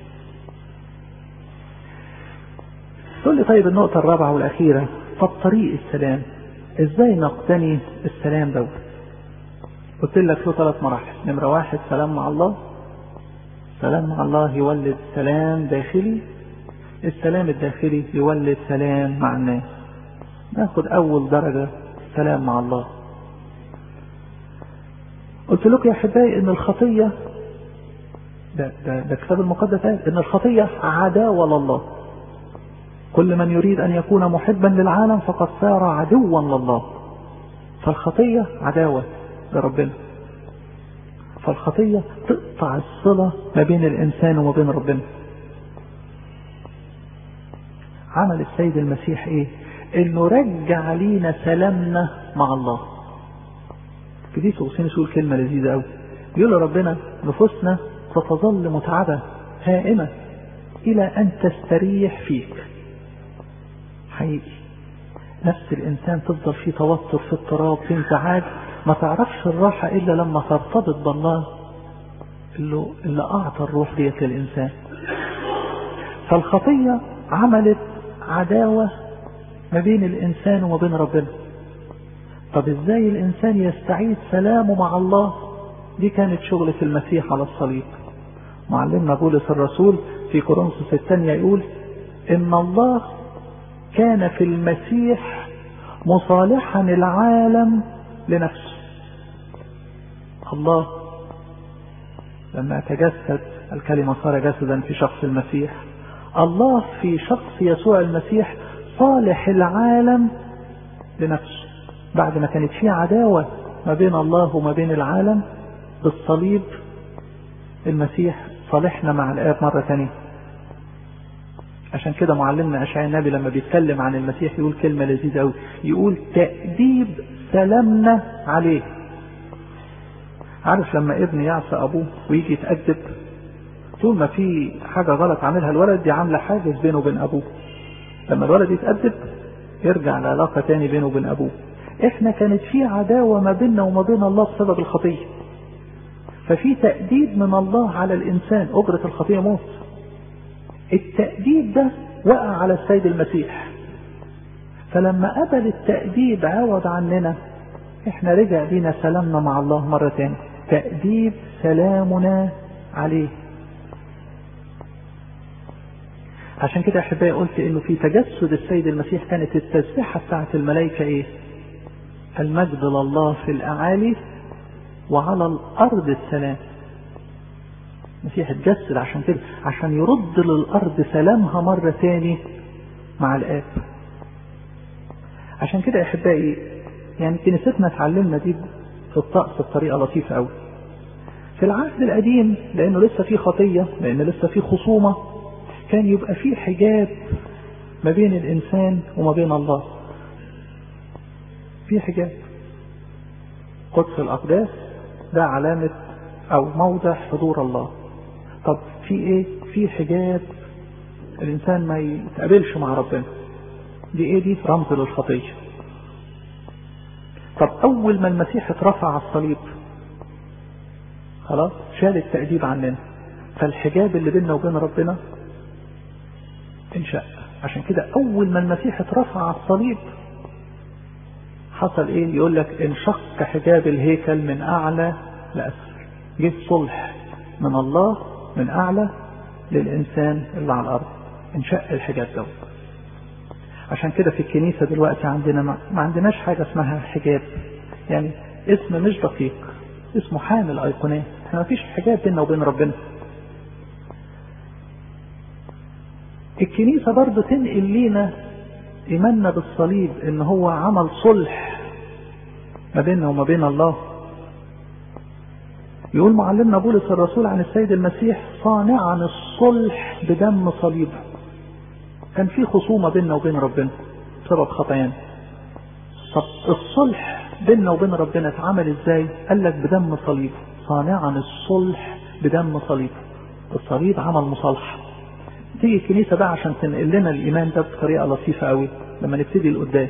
تقول لي طيب النقطة الرابعة والأخيرة طب طريق السلام ازاي نقتني السلام دوت قلت لك له ثلاث مراحل نمرة واحد سلام مع الله سلام مع الله يولد سلام داخلي السلام الداخلي يولد سلام مع الناس ناخد أول درجة سلام مع الله قلت لك يا أحبائي إن الخطية ده, ده, ده كتاب المقدس قال إن الخطية عداوة لله كل من يريد أن يكون محبا للعالم فقد صار عدوا لله فالخطية عداوة لربنا فالخطية تقطع الصلة ما بين الإنسان وما بين ربنا عمل السيد المسيح ايه انه رجع لينا سلامنا مع الله كديس أغسطينوس يقول كلمة لذيذة قوي يقول ربنا نفوسنا ستظل متعبة هائمة إلى أن تستريح فيك حقيقي نفس الإنسان تفضل في توتر في اضطراب في انزعاج ما تعرفش الراحة إلا لما ترتبط بالله اللي, اللي أعطى الروح ديت للإنسان فالخطية عملت عداوة ما بين الإنسان وما بين ربنا طب إزاي الإنسان يستعيد سلامه مع الله دي كانت شغلة المسيح على الصليب معلمنا بولس الرسول في كورنثوس الثانية يقول إن الله كان في المسيح مصالحا العالم لنفسه الله لما تجسد الكلمة صار جسدا في شخص المسيح الله في شخص يسوع المسيح صالح العالم لنفسه بعد ما كانت في عداوة ما بين الله وما بين العالم بالصليب المسيح صالحنا مع الآب مرة ثانية عشان كده معلمنا أشعياء النبي لما بيتكلم عن المسيح يقول كلمة لذيذة أوي يقول تأديب سلامنا عليه عارف لما ابن يعصى أبوه ويجي يتأدب طول ما في حاجة غلط عاملها الولد دي عاملة حاجز بينه وبين أبوه لما الولد يتأدب يرجع لعلاقة تاني بينه وبين أبوه احنا كانت في عداوة ما بيننا وما بين الله بسبب الخطية ففي تأديب من الله على الإنسان أجرة الخطية موت التأديب ده وقع على السيد المسيح فلما قبل التأديب عوض عننا احنا رجع بينا سلامنا مع الله مرة تانية تأديب سلامنا عليه عشان كده احبائي قلت انه في تجسد السيد المسيح كانت التسبيحة بتاعت الملائكة ايه المجد لله في الاعالي وعلى الارض السلام المسيح اتجسد عشان كده عشان يرد للارض سلامها مرة تاني مع الاب عشان كده احبائي يعني كنيستنا اتعلمنا دي في الطقس بطريقة لطيفة قوي في العهد القديم لانه لسه في خطية لان لسه في خصومة كان يبقى في حجاب ما بين الانسان وما بين الله في حجاب قدس الاقداس ده علامة او موضع حضور الله طب في ايه في حجاب الانسان ما يتقابلش مع ربنا دي ايه دي رمز للخطية طب اول ما المسيح اترفع على الصليب خلاص شال التأديب عننا فالحجاب اللي بيننا وبين ربنا انشق عشان كده اول ما المسيح اترفع على الصليب حصل ايه يقول لك انشق حجاب الهيكل من اعلى لاسفل جه صلح من الله من اعلى للانسان اللي على الارض انشق الحجاب دوت عشان كده في الكنيسة دلوقتي عندنا ما, ما عندناش حاجة اسمها حجاب يعني اسم مش دقيق اسمه حامل ايقونات احنا ما فيش حجاب بيننا وبين ربنا الكنيسة برضه تنقل لينا ايماننا بالصليب ان هو عمل صلح ما بيننا وما بين الله يقول معلمنا بولس الرسول عن السيد المسيح صانعا الصلح بدم صليبه كان في خصومة بيننا وبين ربنا بسبب خطايانا طب الصلح بيننا وبين ربنا اتعمل ازاي قال لك بدم صليب صانعا الصلح بدم صليب الصليب عمل مصالحة تيجي الكنيسة بقى عشان تنقل لنا الإيمان ده بطريقة لطيفة قوي لما نبتدي القداس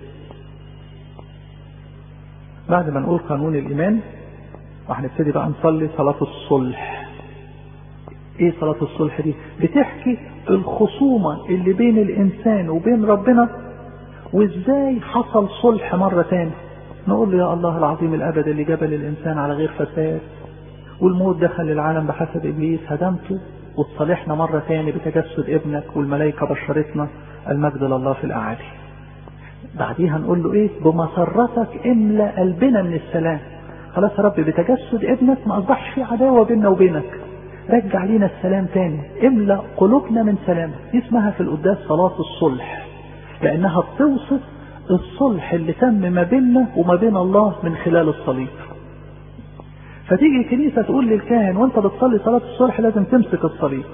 بعد ما نقول قانون الإيمان وهنبتدي بقى نصلي صلاة الصلح ايه صلاة الصلح دي بتحكي الخصومة اللي بين الانسان وبين ربنا وازاي حصل صلح مرة تاني نقول له يا الله العظيم الابد اللي جبل الانسان على غير فساد والموت دخل العالم بحسب ابليس هدمته وتصالحنا مرة تاني بتجسد ابنك والملائكة بشرتنا المجد لله في الاعالي بعديها نقول له ايه بمسرتك املأ قلبنا من السلام خلاص يا رب بتجسد ابنك ما اصبحش في عداوة بيننا وبينك رجع لينا السلام تاني املأ قلوبنا من سلام دي اسمها في القداس صلاة الصلح لانها بتوصف الصلح اللي تم ما بيننا وما بين الله من خلال الصليب فتيجي الكنيسة تقول للكاهن وانت بتصلي صلاة الصلح لازم تمسك الصليب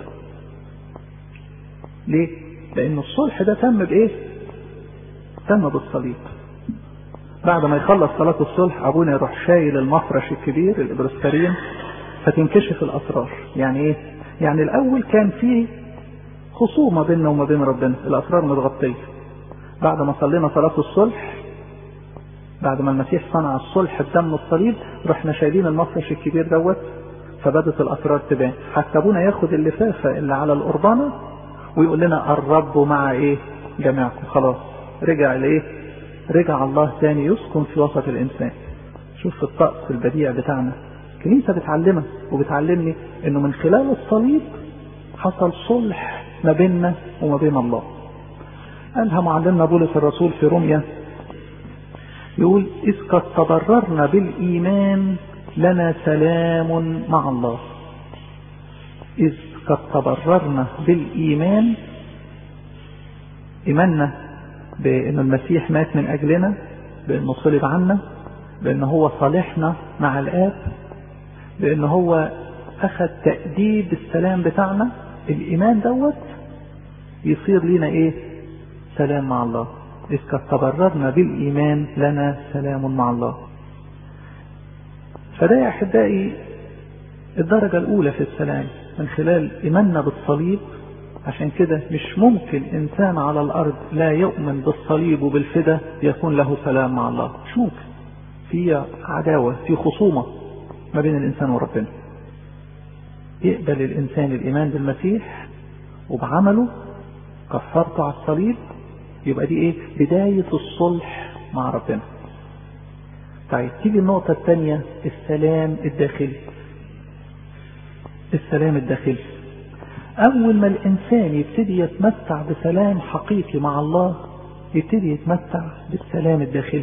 ليه لان الصلح ده تم بايه تم بالصليب بعد ما يخلص صلاة الصلح ابونا يروح شايل المفرش الكبير الابرسكرين فتنكشف الاسرار يعني ايه يعني الاول كان في خصومة بيننا وما بين ربنا الاسرار متغطية بعد ما صلينا صلاة الصلح بعد ما المسيح صنع الصلح بدم الصليب رحنا شايلين المفرش الكبير دوت فبدت الاسرار تبان حتى ابونا ياخد اللفافة اللي على القربانة ويقول لنا الرب مع ايه جميعكم خلاص رجع لايه رجع الله تاني يسكن في وسط الانسان شوف الطقس البديع بتاعنا الكنيسة بتعلمك وبتعلمني انه من خلال الصليب حصل صلح ما بيننا وما بين الله قالها معلمنا بولس الرسول في روميا يقول إذ قد تضررنا بالإيمان لنا سلام مع الله إذ قد تضررنا بالإيمان إيماننا بأن المسيح مات من أجلنا بأنه صلب عنا بأنه هو صالحنا مع الآب بأنه هو أخذ تأديب السلام بتاعنا الإيمان دوت يصير لنا إيه سلام مع الله إذ قد تبررنا بالإيمان لنا سلام مع الله فده يا أحبائي الدرجة الأولى في السلام من خلال إيماننا بالصليب عشان كده مش ممكن إنسان على الأرض لا يؤمن بالصليب وبالفدا يكون له سلام مع الله مش ممكن في عداوة في خصومة ما بين الإنسان وربنا يقبل الإنسان الإيمان بالمسيح وبعمله كفرته على الصليب يبقى دي ايه بداية الصلح مع ربنا طيب تيجي النقطة الثانية السلام الداخلي السلام الداخلي أول ما الإنسان يبتدي يتمتع بسلام حقيقي مع الله يبتدي يتمتع بالسلام الداخلي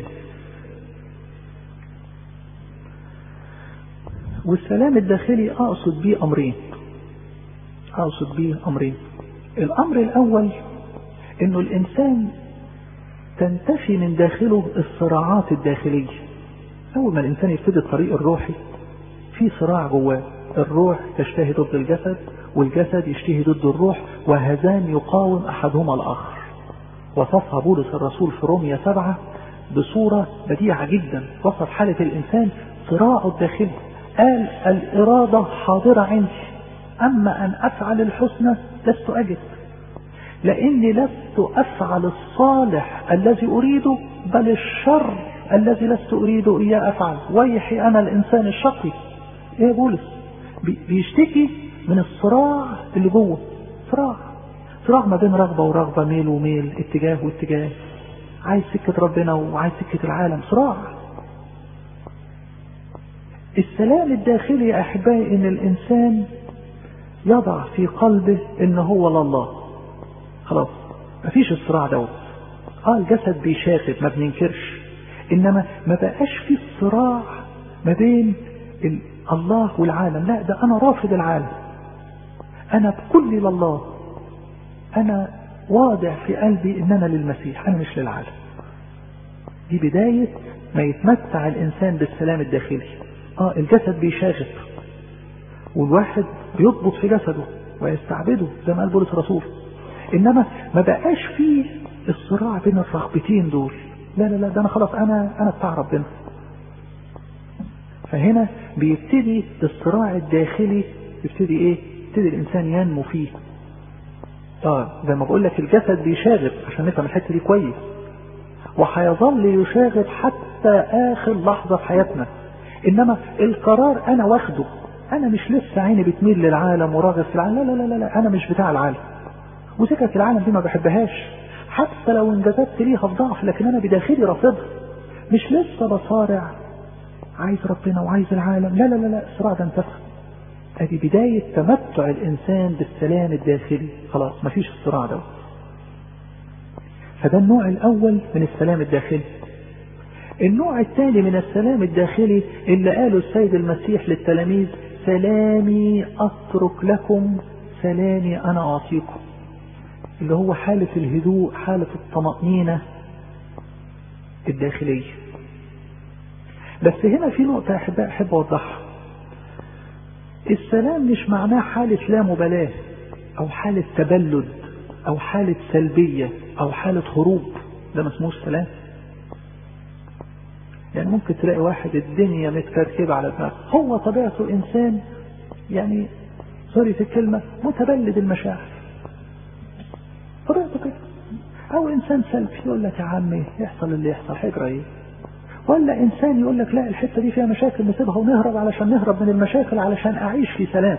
والسلام الداخلي أقصد بيه أمرين أقصد بيه أمرين الأمر الأول إنه الإنسان تنتفي من داخله الصراعات الداخلية أول ما الإنسان يبتدي الطريق الروحي في صراع جواه الروح تشتهي ضد الجسد والجسد يشتهي ضد الروح وهذان يقاوم أحدهما الآخر وصفها بولس الرسول في روميا سبعة بصورة بديعة جدا وصف حالة الإنسان صراعه الداخلي قال الإرادة حاضرة عندي أما أن أفعل الحسنى لست أجد لأني لست أفعل الصالح الذي أريده بل الشر الذي لست أريده إياه أفعل ويحي أنا الإنسان الشقي إيه بولس بيشتكي من الصراع اللي جوه صراع صراع ما بين رغبة ورغبة ميل وميل اتجاه واتجاه عايز سكة ربنا وعايز سكة العالم صراع السلام الداخلي يا أحبائي إن الإنسان يضع في قلبه إن هو لله خلاص مفيش الصراع دوت اه الجسد بيشاغب ما بننكرش انما ما بقاش في الصراع ما بين الله والعالم لا ده انا رافض العالم انا بكل لله انا واضع في قلبي ان انا للمسيح انا مش للعالم دي بداية ما يتمتع الانسان بالسلام الداخلي اه الجسد بيشاغب والواحد بيضبط في جسده ويستعبده زي ما قال بولس الرسول انما ما بقاش فيه الصراع بين الرغبتين دول لا لا لا ده انا خلاص انا انا بتاع ربنا فهنا بيبتدي الصراع الداخلي يبتدي ايه يبتدي الانسان ينمو فيه اه زي ما بقول لك الجسد بيشاغب عشان نفهم الحته دي كويس وهيظل يشاغب حتى اخر لحظه في حياتنا انما القرار انا واخده انا مش لسه عيني بتميل للعالم وراغب في العالم لا لا لا لا انا مش بتاع العالم وسكك العالم دي ما بحبهاش حتى لو انجذبت ليها في ضعف لكن انا بداخلي رافضها مش لسه بصارع عايز ربنا وعايز العالم لا لا لا لا الصراع ده انتهى ادي بداية تمتع الانسان بالسلام الداخلي خلاص مفيش الصراع ده فده النوع الاول من السلام الداخلي النوع الثاني من السلام الداخلي اللي قاله السيد المسيح للتلاميذ سلامي اترك لكم سلامي انا اعطيكم اللي هو حالة الهدوء حالة الطمأنينة الداخلية بس هنا في نقطة أحب أحب أوضحها السلام مش معناه حالة لا مبالاة أو حالة تبلد أو حالة سلبية أو حالة هروب ده ما اسموش سلام يعني ممكن تلاقي واحد الدنيا متكركبة على دماغه هو طبيعته إنسان يعني سوري في الكلمة متبلد المشاعر طبيعته كده او انسان سلبي يقول لك يا عمي يحصل اللي يحصل هيجرى ايه ولا انسان يقول لك لا الحته دي فيها مشاكل نسيبها ونهرب علشان نهرب من المشاكل علشان اعيش في سلام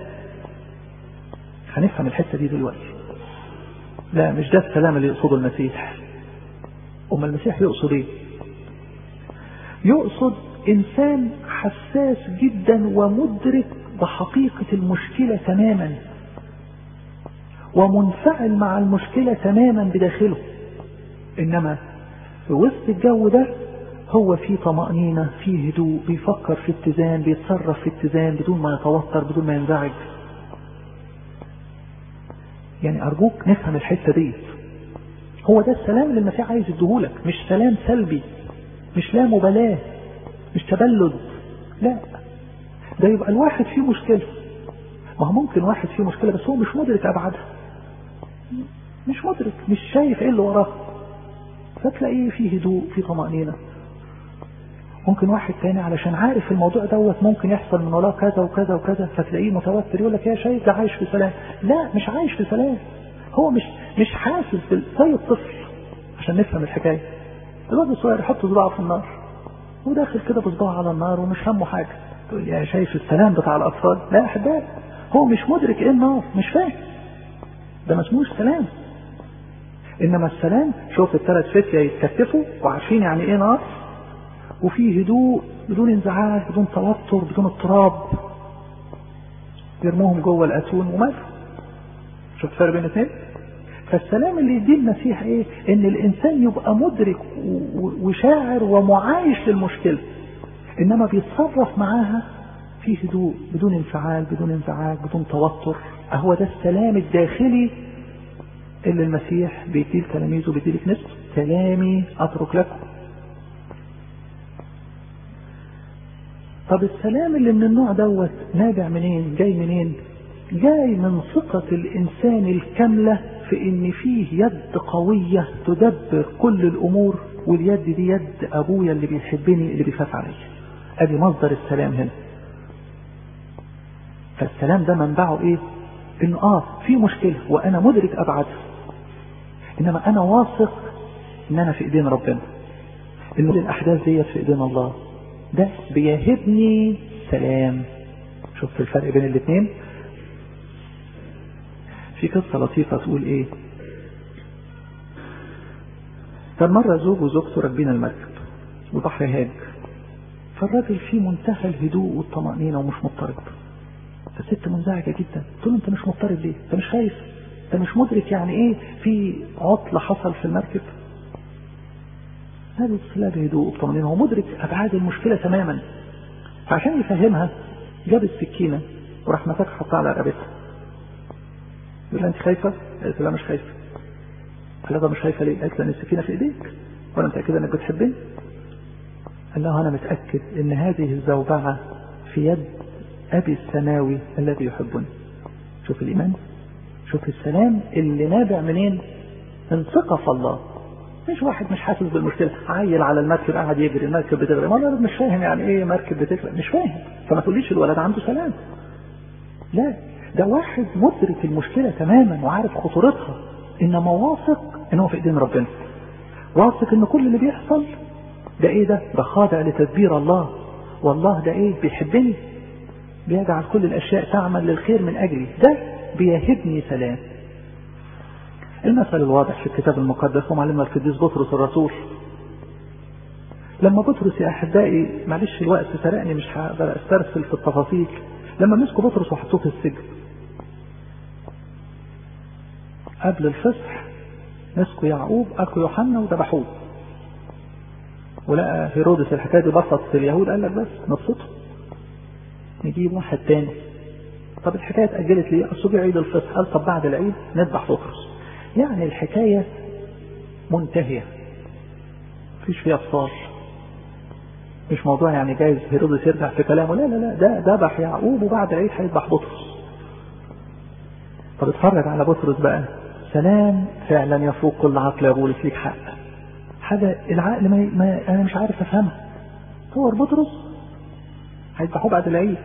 هنفهم الحته دي دلوقتي لا مش ده السلام اللي يقصده المسيح أما المسيح يقصد ايه يقصد انسان حساس جدا ومدرك بحقيقة المشكلة تماما ومنفعل مع المشكلة تماما بداخله انما في وسط الجو ده هو في طمأنينة في هدوء بيفكر في اتزان بيتصرف في اتزان بدون ما يتوتر بدون ما ينزعج يعني ارجوك نفهم الحتة دي هو ده السلام اللي المسيح عايز يديهولك مش سلام سلبي مش لا مبالاة مش تبلد لا ده يبقى الواحد فيه مشكلة ما هو ممكن واحد فيه مشكلة بس هو مش مدرك أبعادها مش مدرك مش شايف ايه اللي وراه فتلاقيه فيه هدوء فيه طمأنينة ممكن واحد تاني علشان عارف الموضوع دوت ممكن يحصل من وراه كذا وكذا وكذا فتلاقيه متوتر يقول لك يا شايف ده عايش في سلام لا مش عايش في سلام هو مش مش حاسس بال... زي الطفل عشان نفهم الحكايه الواد الصغير يحط صباعه في النار وداخل كده بصباعه على النار ومش همه حاجه تقول يا شايف السلام بتاع الاطفال لا احباب هو مش مدرك ايه النار مش فاهم ده ما اسموش سلام انما السلام شوف الثلاث فتية يتكتفوا وعارفين يعني ايه نار وفيه هدوء بدون انزعاج بدون توتر بدون اضطراب يرموهم جوه الاتون وماتوا شوف الفرق بين الاثنين فالسلام اللي يديه المسيح ايه ان الانسان يبقى مدرك وشاعر ومعايش للمشكله انما بيتصرف معاها في هدوء بدون انفعال بدون انزعاج بدون توتر اهو ده السلام الداخلي اللي المسيح بيديه لتلاميذه بيديه لك نفسه سلامي اترك لكم طب السلام اللي من النوع دوت نابع منين جاي منين جاي من ثقة الإنسان الكاملة في إن فيه يد قوية تدبر كل الأمور واليد دي يد أبويا اللي بيحبني اللي بيخاف عليا أدي مصدر السلام هنا فالسلام ده منبعه إيه؟ إنه آه في مشكلة وأنا مدرك أبعادها إنما أنا واثق إن أنا في إيدين ربنا إن الأحداث ديت في إيدين الله ده بيهبني سلام شفت الفرق بين الاثنين في قصة لطيفة تقول ايه كان مرة زوج وزوجته راكبين المركب والبحر هاج فالراجل في منتهى الهدوء والطمأنينة ومش مضطرب فالست منزعجة جدا تقول انت مش مضطرب ليه انت مش خايف انت مش مدرك يعني ايه في عطل حصل في المركب هذا الصلاة بهدوء وطمأنينة هو مدرك أبعاد المشكلة تماما فعشان يفهمها جاب السكينة وراح مسك حطها على رقبتها يقول لها أنت خايفة؟ قالت لا مش خايفة قال لها مش خايفة ليه؟ قالت لها السكينة في إيديك وأنا متأكدة إنك بتحبني قال لها أنا متأكد إن هذه الزوبعة في يد أبي السماوي الذي يحبني شوف الإيمان شوف السلام اللي نابع منين؟ من ثقة في الله مش واحد مش حاسس بالمشكله عيل على المركب قاعد يجري المركب بتغرق ما انا مش فاهم يعني ايه مركب بتغرق مش فاهم فما تقوليش الولد عنده سلام لا ده واحد مدرك المشكله تماما وعارف خطورتها انما واثق ان هو في ايدين ربنا واثق ان كل اللي بيحصل ده ايه ده ده خاضع لتدبير الله والله ده ايه بيحبني بيجعل كل الاشياء تعمل للخير من اجلي ده بيهبني سلام المثل الواضح في الكتاب المقدس هو معلمنا القديس بطرس الرسول لما بطرس يا احبائي معلش الوقت سرقني مش هقدر استرسل في التفاصيل لما مسكوا بطرس وحطوه في السجن قبل الفصح مسكوا يعقوب اخو يوحنا وذبحوه ولقى هيرودس الحكايه دي بسط في اليهود قال لك بس نبسطه نجيب واحد تاني طب الحكايه اتاجلت ليه؟ اصل جه عيد الفصح قال طب بعد العيد نذبح بطرس يعني الحكاية منتهية مفيش فيها افصال مش موضوع يعني جايز هيرودس يرجع في كلامه لا لا لا ده ذبح يعقوب وبعد العيد هيذبح بطرس طب اتفرج على بطرس بقى سلام فعلا يفوق كل عقل يا بولس ليك حق حاجة العقل ما, ما انا مش عارف افهمها تصور بطرس هيذبحوه بعد العيد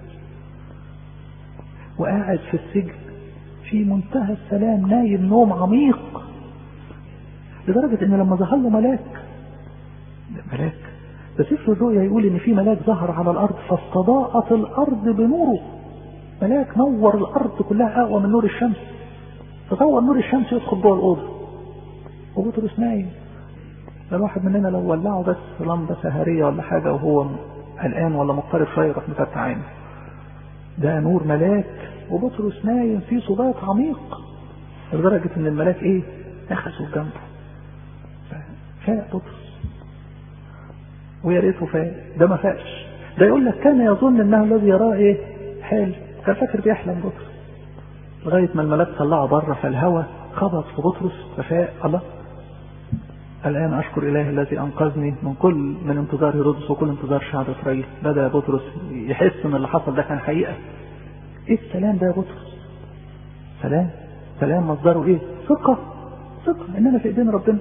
وقاعد في السجن في منتهى السلام نايم نوم عميق لدرجة ان لما ظهر له ملاك ملاك ده سفر الرؤيا يقول ان في ملاك ظهر على الارض فاستضاءت الارض بنوره ملاك نور الارض كلها اقوى من نور الشمس تصور نور الشمس يدخل جوه الاوضه وبطرس نايم الواحد مننا لو ولعه بس لمبة سهرية ولا حاجة وهو قلقان ولا مضطرب شوية يروح مفتح عينه ده نور ملاك وبطرس نايم في صبات عميق لدرجة ان الملاك ايه اخذوا جنبه فاق بطرس ويا ريته فاق ده ما فاقش ده يقول لك كان يظن انه الذي يراه ايه حال كان فاكر بيحلم بطرس لغاية ما الملاك طلعه بره فالهواء خبط في بطرس ففاق الله الآن أشكر إله الذي أنقذني من كل من انتظار هيرودس وكل انتظار شعب إسرائيل بدأ بطرس يحس إن اللي حصل ده كان حقيقة إيه السلام ده يا بطرس سلام سلام مصدره إيه ثقة ثقة إننا في إيدين ربنا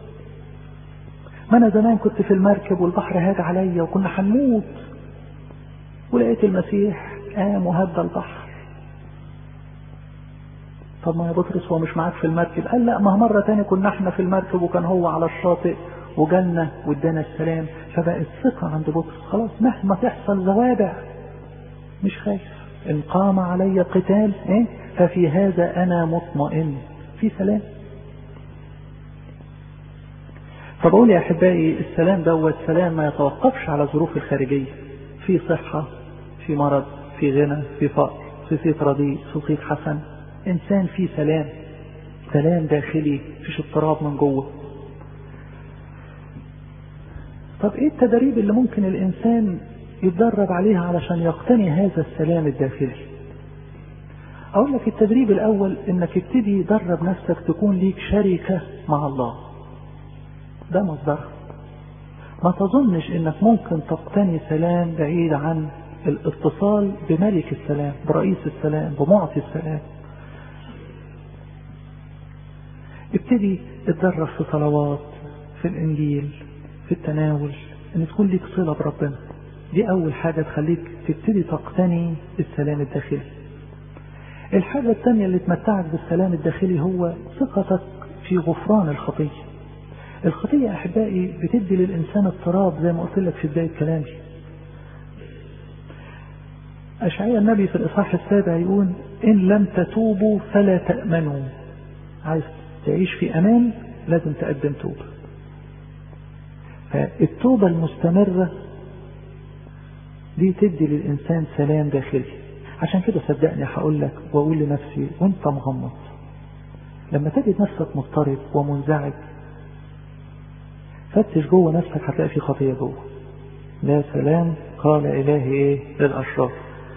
ما أنا زمان كنت في المركب والبحر هاج عليا وكنا هنموت ولقيت المسيح قام وهدى البحر طب ما يا بطرس هو مش معاك في المركب قال لا ما مرة تاني كنا احنا في المركب وكان هو على الشاطئ وجالنا وادانا السلام فبقت ثقة عند بطرس خلاص مهما تحصل زوابع مش خايف ان قام علي قتال ايه ففي هذا انا مطمئن في سلام فبقول يا احبائي السلام دوت سلام ما يتوقفش على الظروف الخارجية في صحة في مرض في غنى في فقر في صيت رديء في صيت حسن انسان فيه سلام سلام داخلي فيش اضطراب من جوه طب ايه التدريب اللي ممكن الانسان يتدرب عليها علشان يقتني هذا السلام الداخلي اقول لك التدريب الاول انك ابتدي درب نفسك تكون ليك شركة مع الله ده مصدر ما تظنش انك ممكن تقتني سلام بعيد عن الاتصال بملك السلام برئيس السلام بمعطي السلام ابتدي اتدرب في صلوات في الانجيل في التناول ان تكون ليك صلة بربنا دي اول حاجة تخليك تبتدي تقتني السلام الداخلي الحاجة الثانية اللي تمتعك بالسلام الداخلي هو ثقتك في غفران الخطية الخطية احبائي بتدي للانسان اضطراب زي ما قلت لك في بداية كلامي أشعياء النبي في الإصحاح السابع يقول إن لم تتوبوا فلا تأمنوا عايز تعيش في أمان لازم تقدم توبة فالتوبة المستمرة دي تدي للإنسان سلام داخلي عشان كده صدقني هقول لك وأقول لنفسي وأنت مغمض لما تجد نفسك مضطرب ومنزعج فتش جوه نفسك هتلاقي في خطية جوه لا سلام قال إلهي إيه للأشرار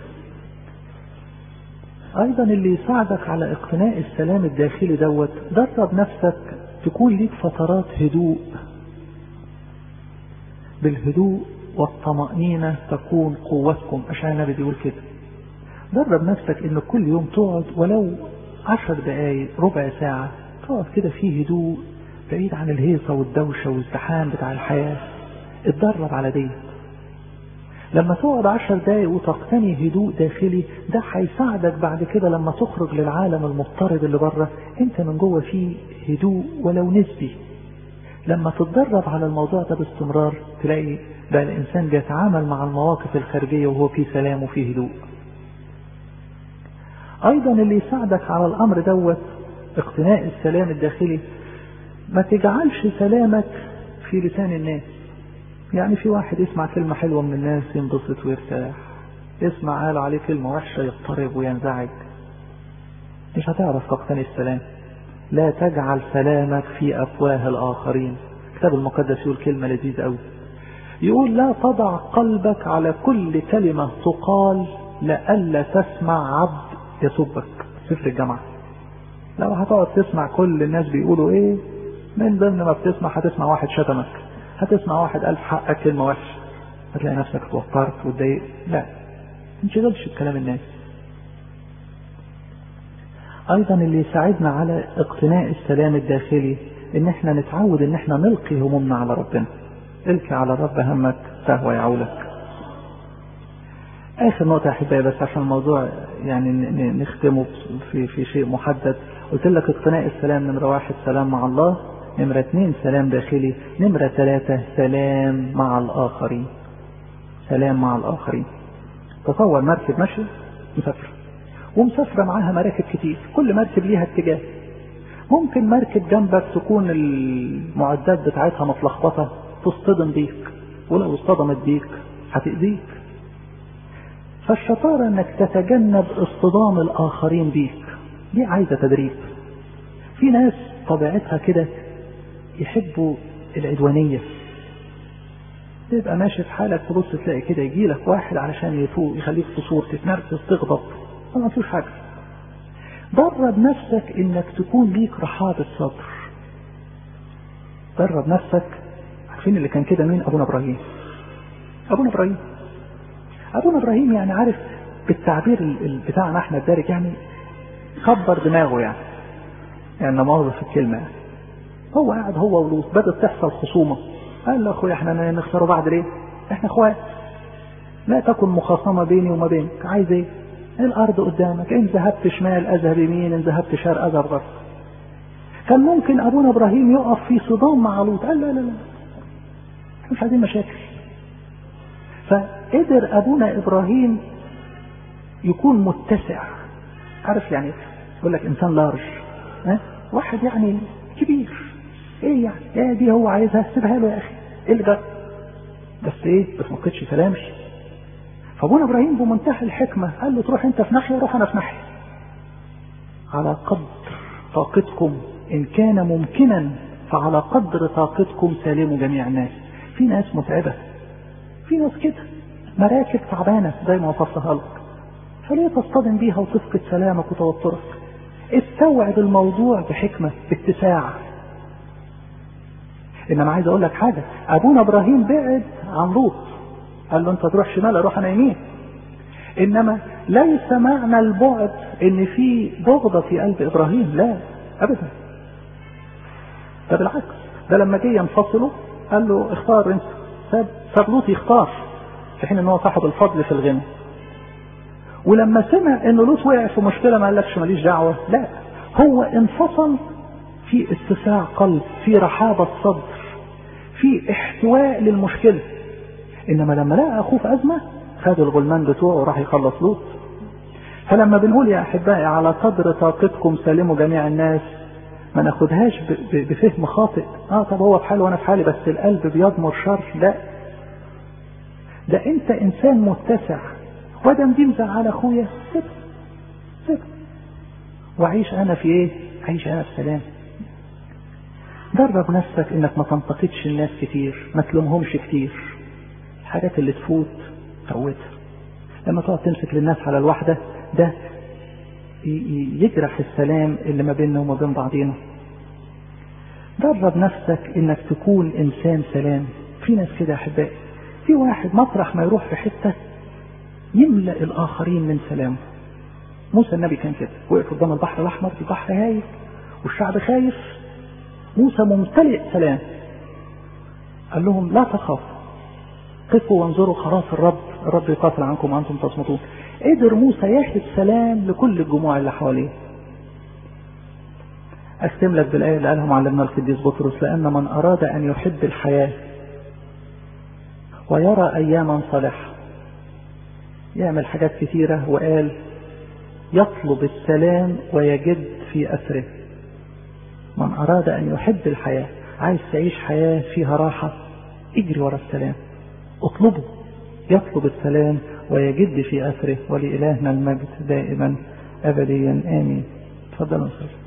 أيضا اللي يساعدك على اقتناء السلام الداخلي دوت درب نفسك تكون ليك فترات هدوء بالهدوء والطمأنينة تكون قوتكم عشان النبي بيقول كده درب نفسك ان كل يوم تقعد ولو عشر دقايق ربع ساعة تقعد كده في هدوء بعيد عن الهيصة والدوشة والازدحام بتاع الحياة اتدرب على دي لما تقعد عشر دقايق وتقتني هدوء داخلي ده هيساعدك بعد كده لما تخرج للعالم المضطرب اللي بره انت من جوه فيه هدوء ولو نسبي لما تتدرب على الموضوع ده باستمرار تلاقي بقى الانسان بيتعامل مع المواقف الخارجية وهو في سلام وفي هدوء ايضا اللي يساعدك على الامر دوت اقتناء السلام الداخلي ما تجعلش سلامك في لسان الناس يعني في واحد يسمع كلمة حلوة من الناس ينبسط ويرتاح يسمع قالوا عليه كلمة وحشة يضطرب وينزعج مش هتعرف تقتني السلام لا تجعل سلامك في أفواه الآخرين الكتاب المقدس يقول كلمة لذيذة أوي يقول لا تضع قلبك على كل كلمة تقال لئلا تسمع عبد يسبك سفر الجامعة لو هتقعد تسمع كل الناس بيقولوا ايه من ضمن ما بتسمع هتسمع واحد شتمك هتسمع واحد قال في حقك كلمة وحشة هتلاقي نفسك اتوترت واتضايقت لا انشغلش بكلام الناس ايضا اللي يساعدنا على اقتناء السلام الداخلي ان احنا نتعود ان احنا نلقي همومنا على ربنا القي على الرب همك فهو يعولك اخر نقطة احبائي بس عشان الموضوع يعني نختمه في في شيء محدد قلت لك اقتناء السلام نمرة واحد سلام مع الله نمرة اثنين سلام داخلي نمرة ثلاثة سلام مع الآخرين سلام مع الآخرين تصور مركب ماشي مسافرة ومسافرة معاها مراكب كتير كل مركب ليها اتجاه ممكن مركب جنبك تكون المعدات بتاعتها متلخبطة تصطدم بيك ولو اصطدمت بيك هتأذيك فالشطارة انك تتجنب اصطدام الاخرين بيك دي عايزة تدريب في ناس طبيعتها كده يحبوا العدوانية تبقى ماشي في حالك تبص تلاقي كده يجي لك واحد علشان يفوق يخليك تصور تتنرفز تغضب ما فيش حاجة درب نفسك انك تكون ليك رحابة صدر درب نفسك عارفين اللي كان كده مين ابونا ابراهيم ابونا ابراهيم ابونا ابراهيم يعني عارف بالتعبير بتاعنا احنا الدارج يعني كبر دماغه يعني يعني مؤاخذة في الكلمة يعني هو قاعد هو ولوط بدأت تحصل خصومة قال له اخويا احنا نخسروا بعض ليه احنا اخوات لا تكن مخاصمة بيني وما بينك عايز ايه الارض قدامك ان ذهبت شمال اذهب يمين ان ذهبت شرق اذهب غرب كان ممكن ابونا ابراهيم يقف في صدام مع لوط قال لا لا لا مش عايزين مشاكل فقدر ابونا ابراهيم يكون متسع عارف يعني يقول لك انسان لارج ها واحد يعني كبير ايه يعني ايه دي هو عايزها سيبها له يا اخي ايه اللي ده بس ايه بس ما كنتش كلامش فابونا ابراهيم بمنتهى الحكمه قال له تروح انت في ناحيه وروح انا في ناحيه على قدر طاقتكم ان كان ممكنا فعلى قدر طاقتكم سالموا جميع الناس في ناس متعبه في ناس كده مراكب تعبانه زي ما وصفتها لك فليه تصطدم بيها وتفقد سلامك وتوترك استوعب الموضوع بحكمه باتساع انما عايز اقول لك حاجه ابونا ابراهيم بعد عن لوط قال له انت تروح شمال اروح انا يمين انما ليس معنى البعد ان في بغضة في قلب ابراهيم لا ابدا ده بالعكس ده لما جه ينفصلوا قال له اختار انت ساب ساب لوط يختار في حين ان هو صاحب الفضل في الغنى ولما سمع ان لوط وقع في مشكله ما قالكش ماليش دعوه لا هو انفصل في اتساع قلب في رحابه صدر في احتواء للمشكله انما لما لقى اخوه في ازمه خد الغلمان بتوعه وراح يخلص لوط فلما بنقول يا احبائي على قدر طاقتكم سالموا جميع الناس ما ناخدهاش بفهم خاطئ اه طب هو في حاله وانا في حالي بس القلب بيضمر شر لا ده انت انسان متسع ودم دي مزعل اخويا سيب سيب وعيش انا في ايه عيش انا في سلام درب نفسك انك ما تنتقدش الناس كتير ما تلومهمش كتير الحاجات اللي تفوت فوتها لما تقعد تمسك للناس على الواحدة ده يجرح السلام اللي ما بيننا وما بين بعضينا درب نفسك انك تكون انسان سلام في ناس كده يا احبائي في واحد مطرح ما يروح في حته يملا الاخرين من سلامه موسى النبي كان كده وقف قدام البحر الاحمر البحر هايف والشعب خايف موسى ممتلئ سلام قال لهم لا تخافوا قفوا وانظروا خلاص الرب الرب يقاتل عنكم وانتم تصمتون قدر موسى يهب سلام لكل الجموع اللي حواليه اختم لك بالايه اللي قالها معلمنا القديس بطرس لان من اراد ان يحب الحياه ويرى اياما صالحه يعمل حاجات كثيره وقال يطلب السلام ويجد في اثره من اراد ان يحب الحياه عايز تعيش حياه فيها راحه اجري ورا السلام اطلبه يطلب السلام ويجد في اثره ولالهنا المجد دائما ابديا امين تفضلوا نصلي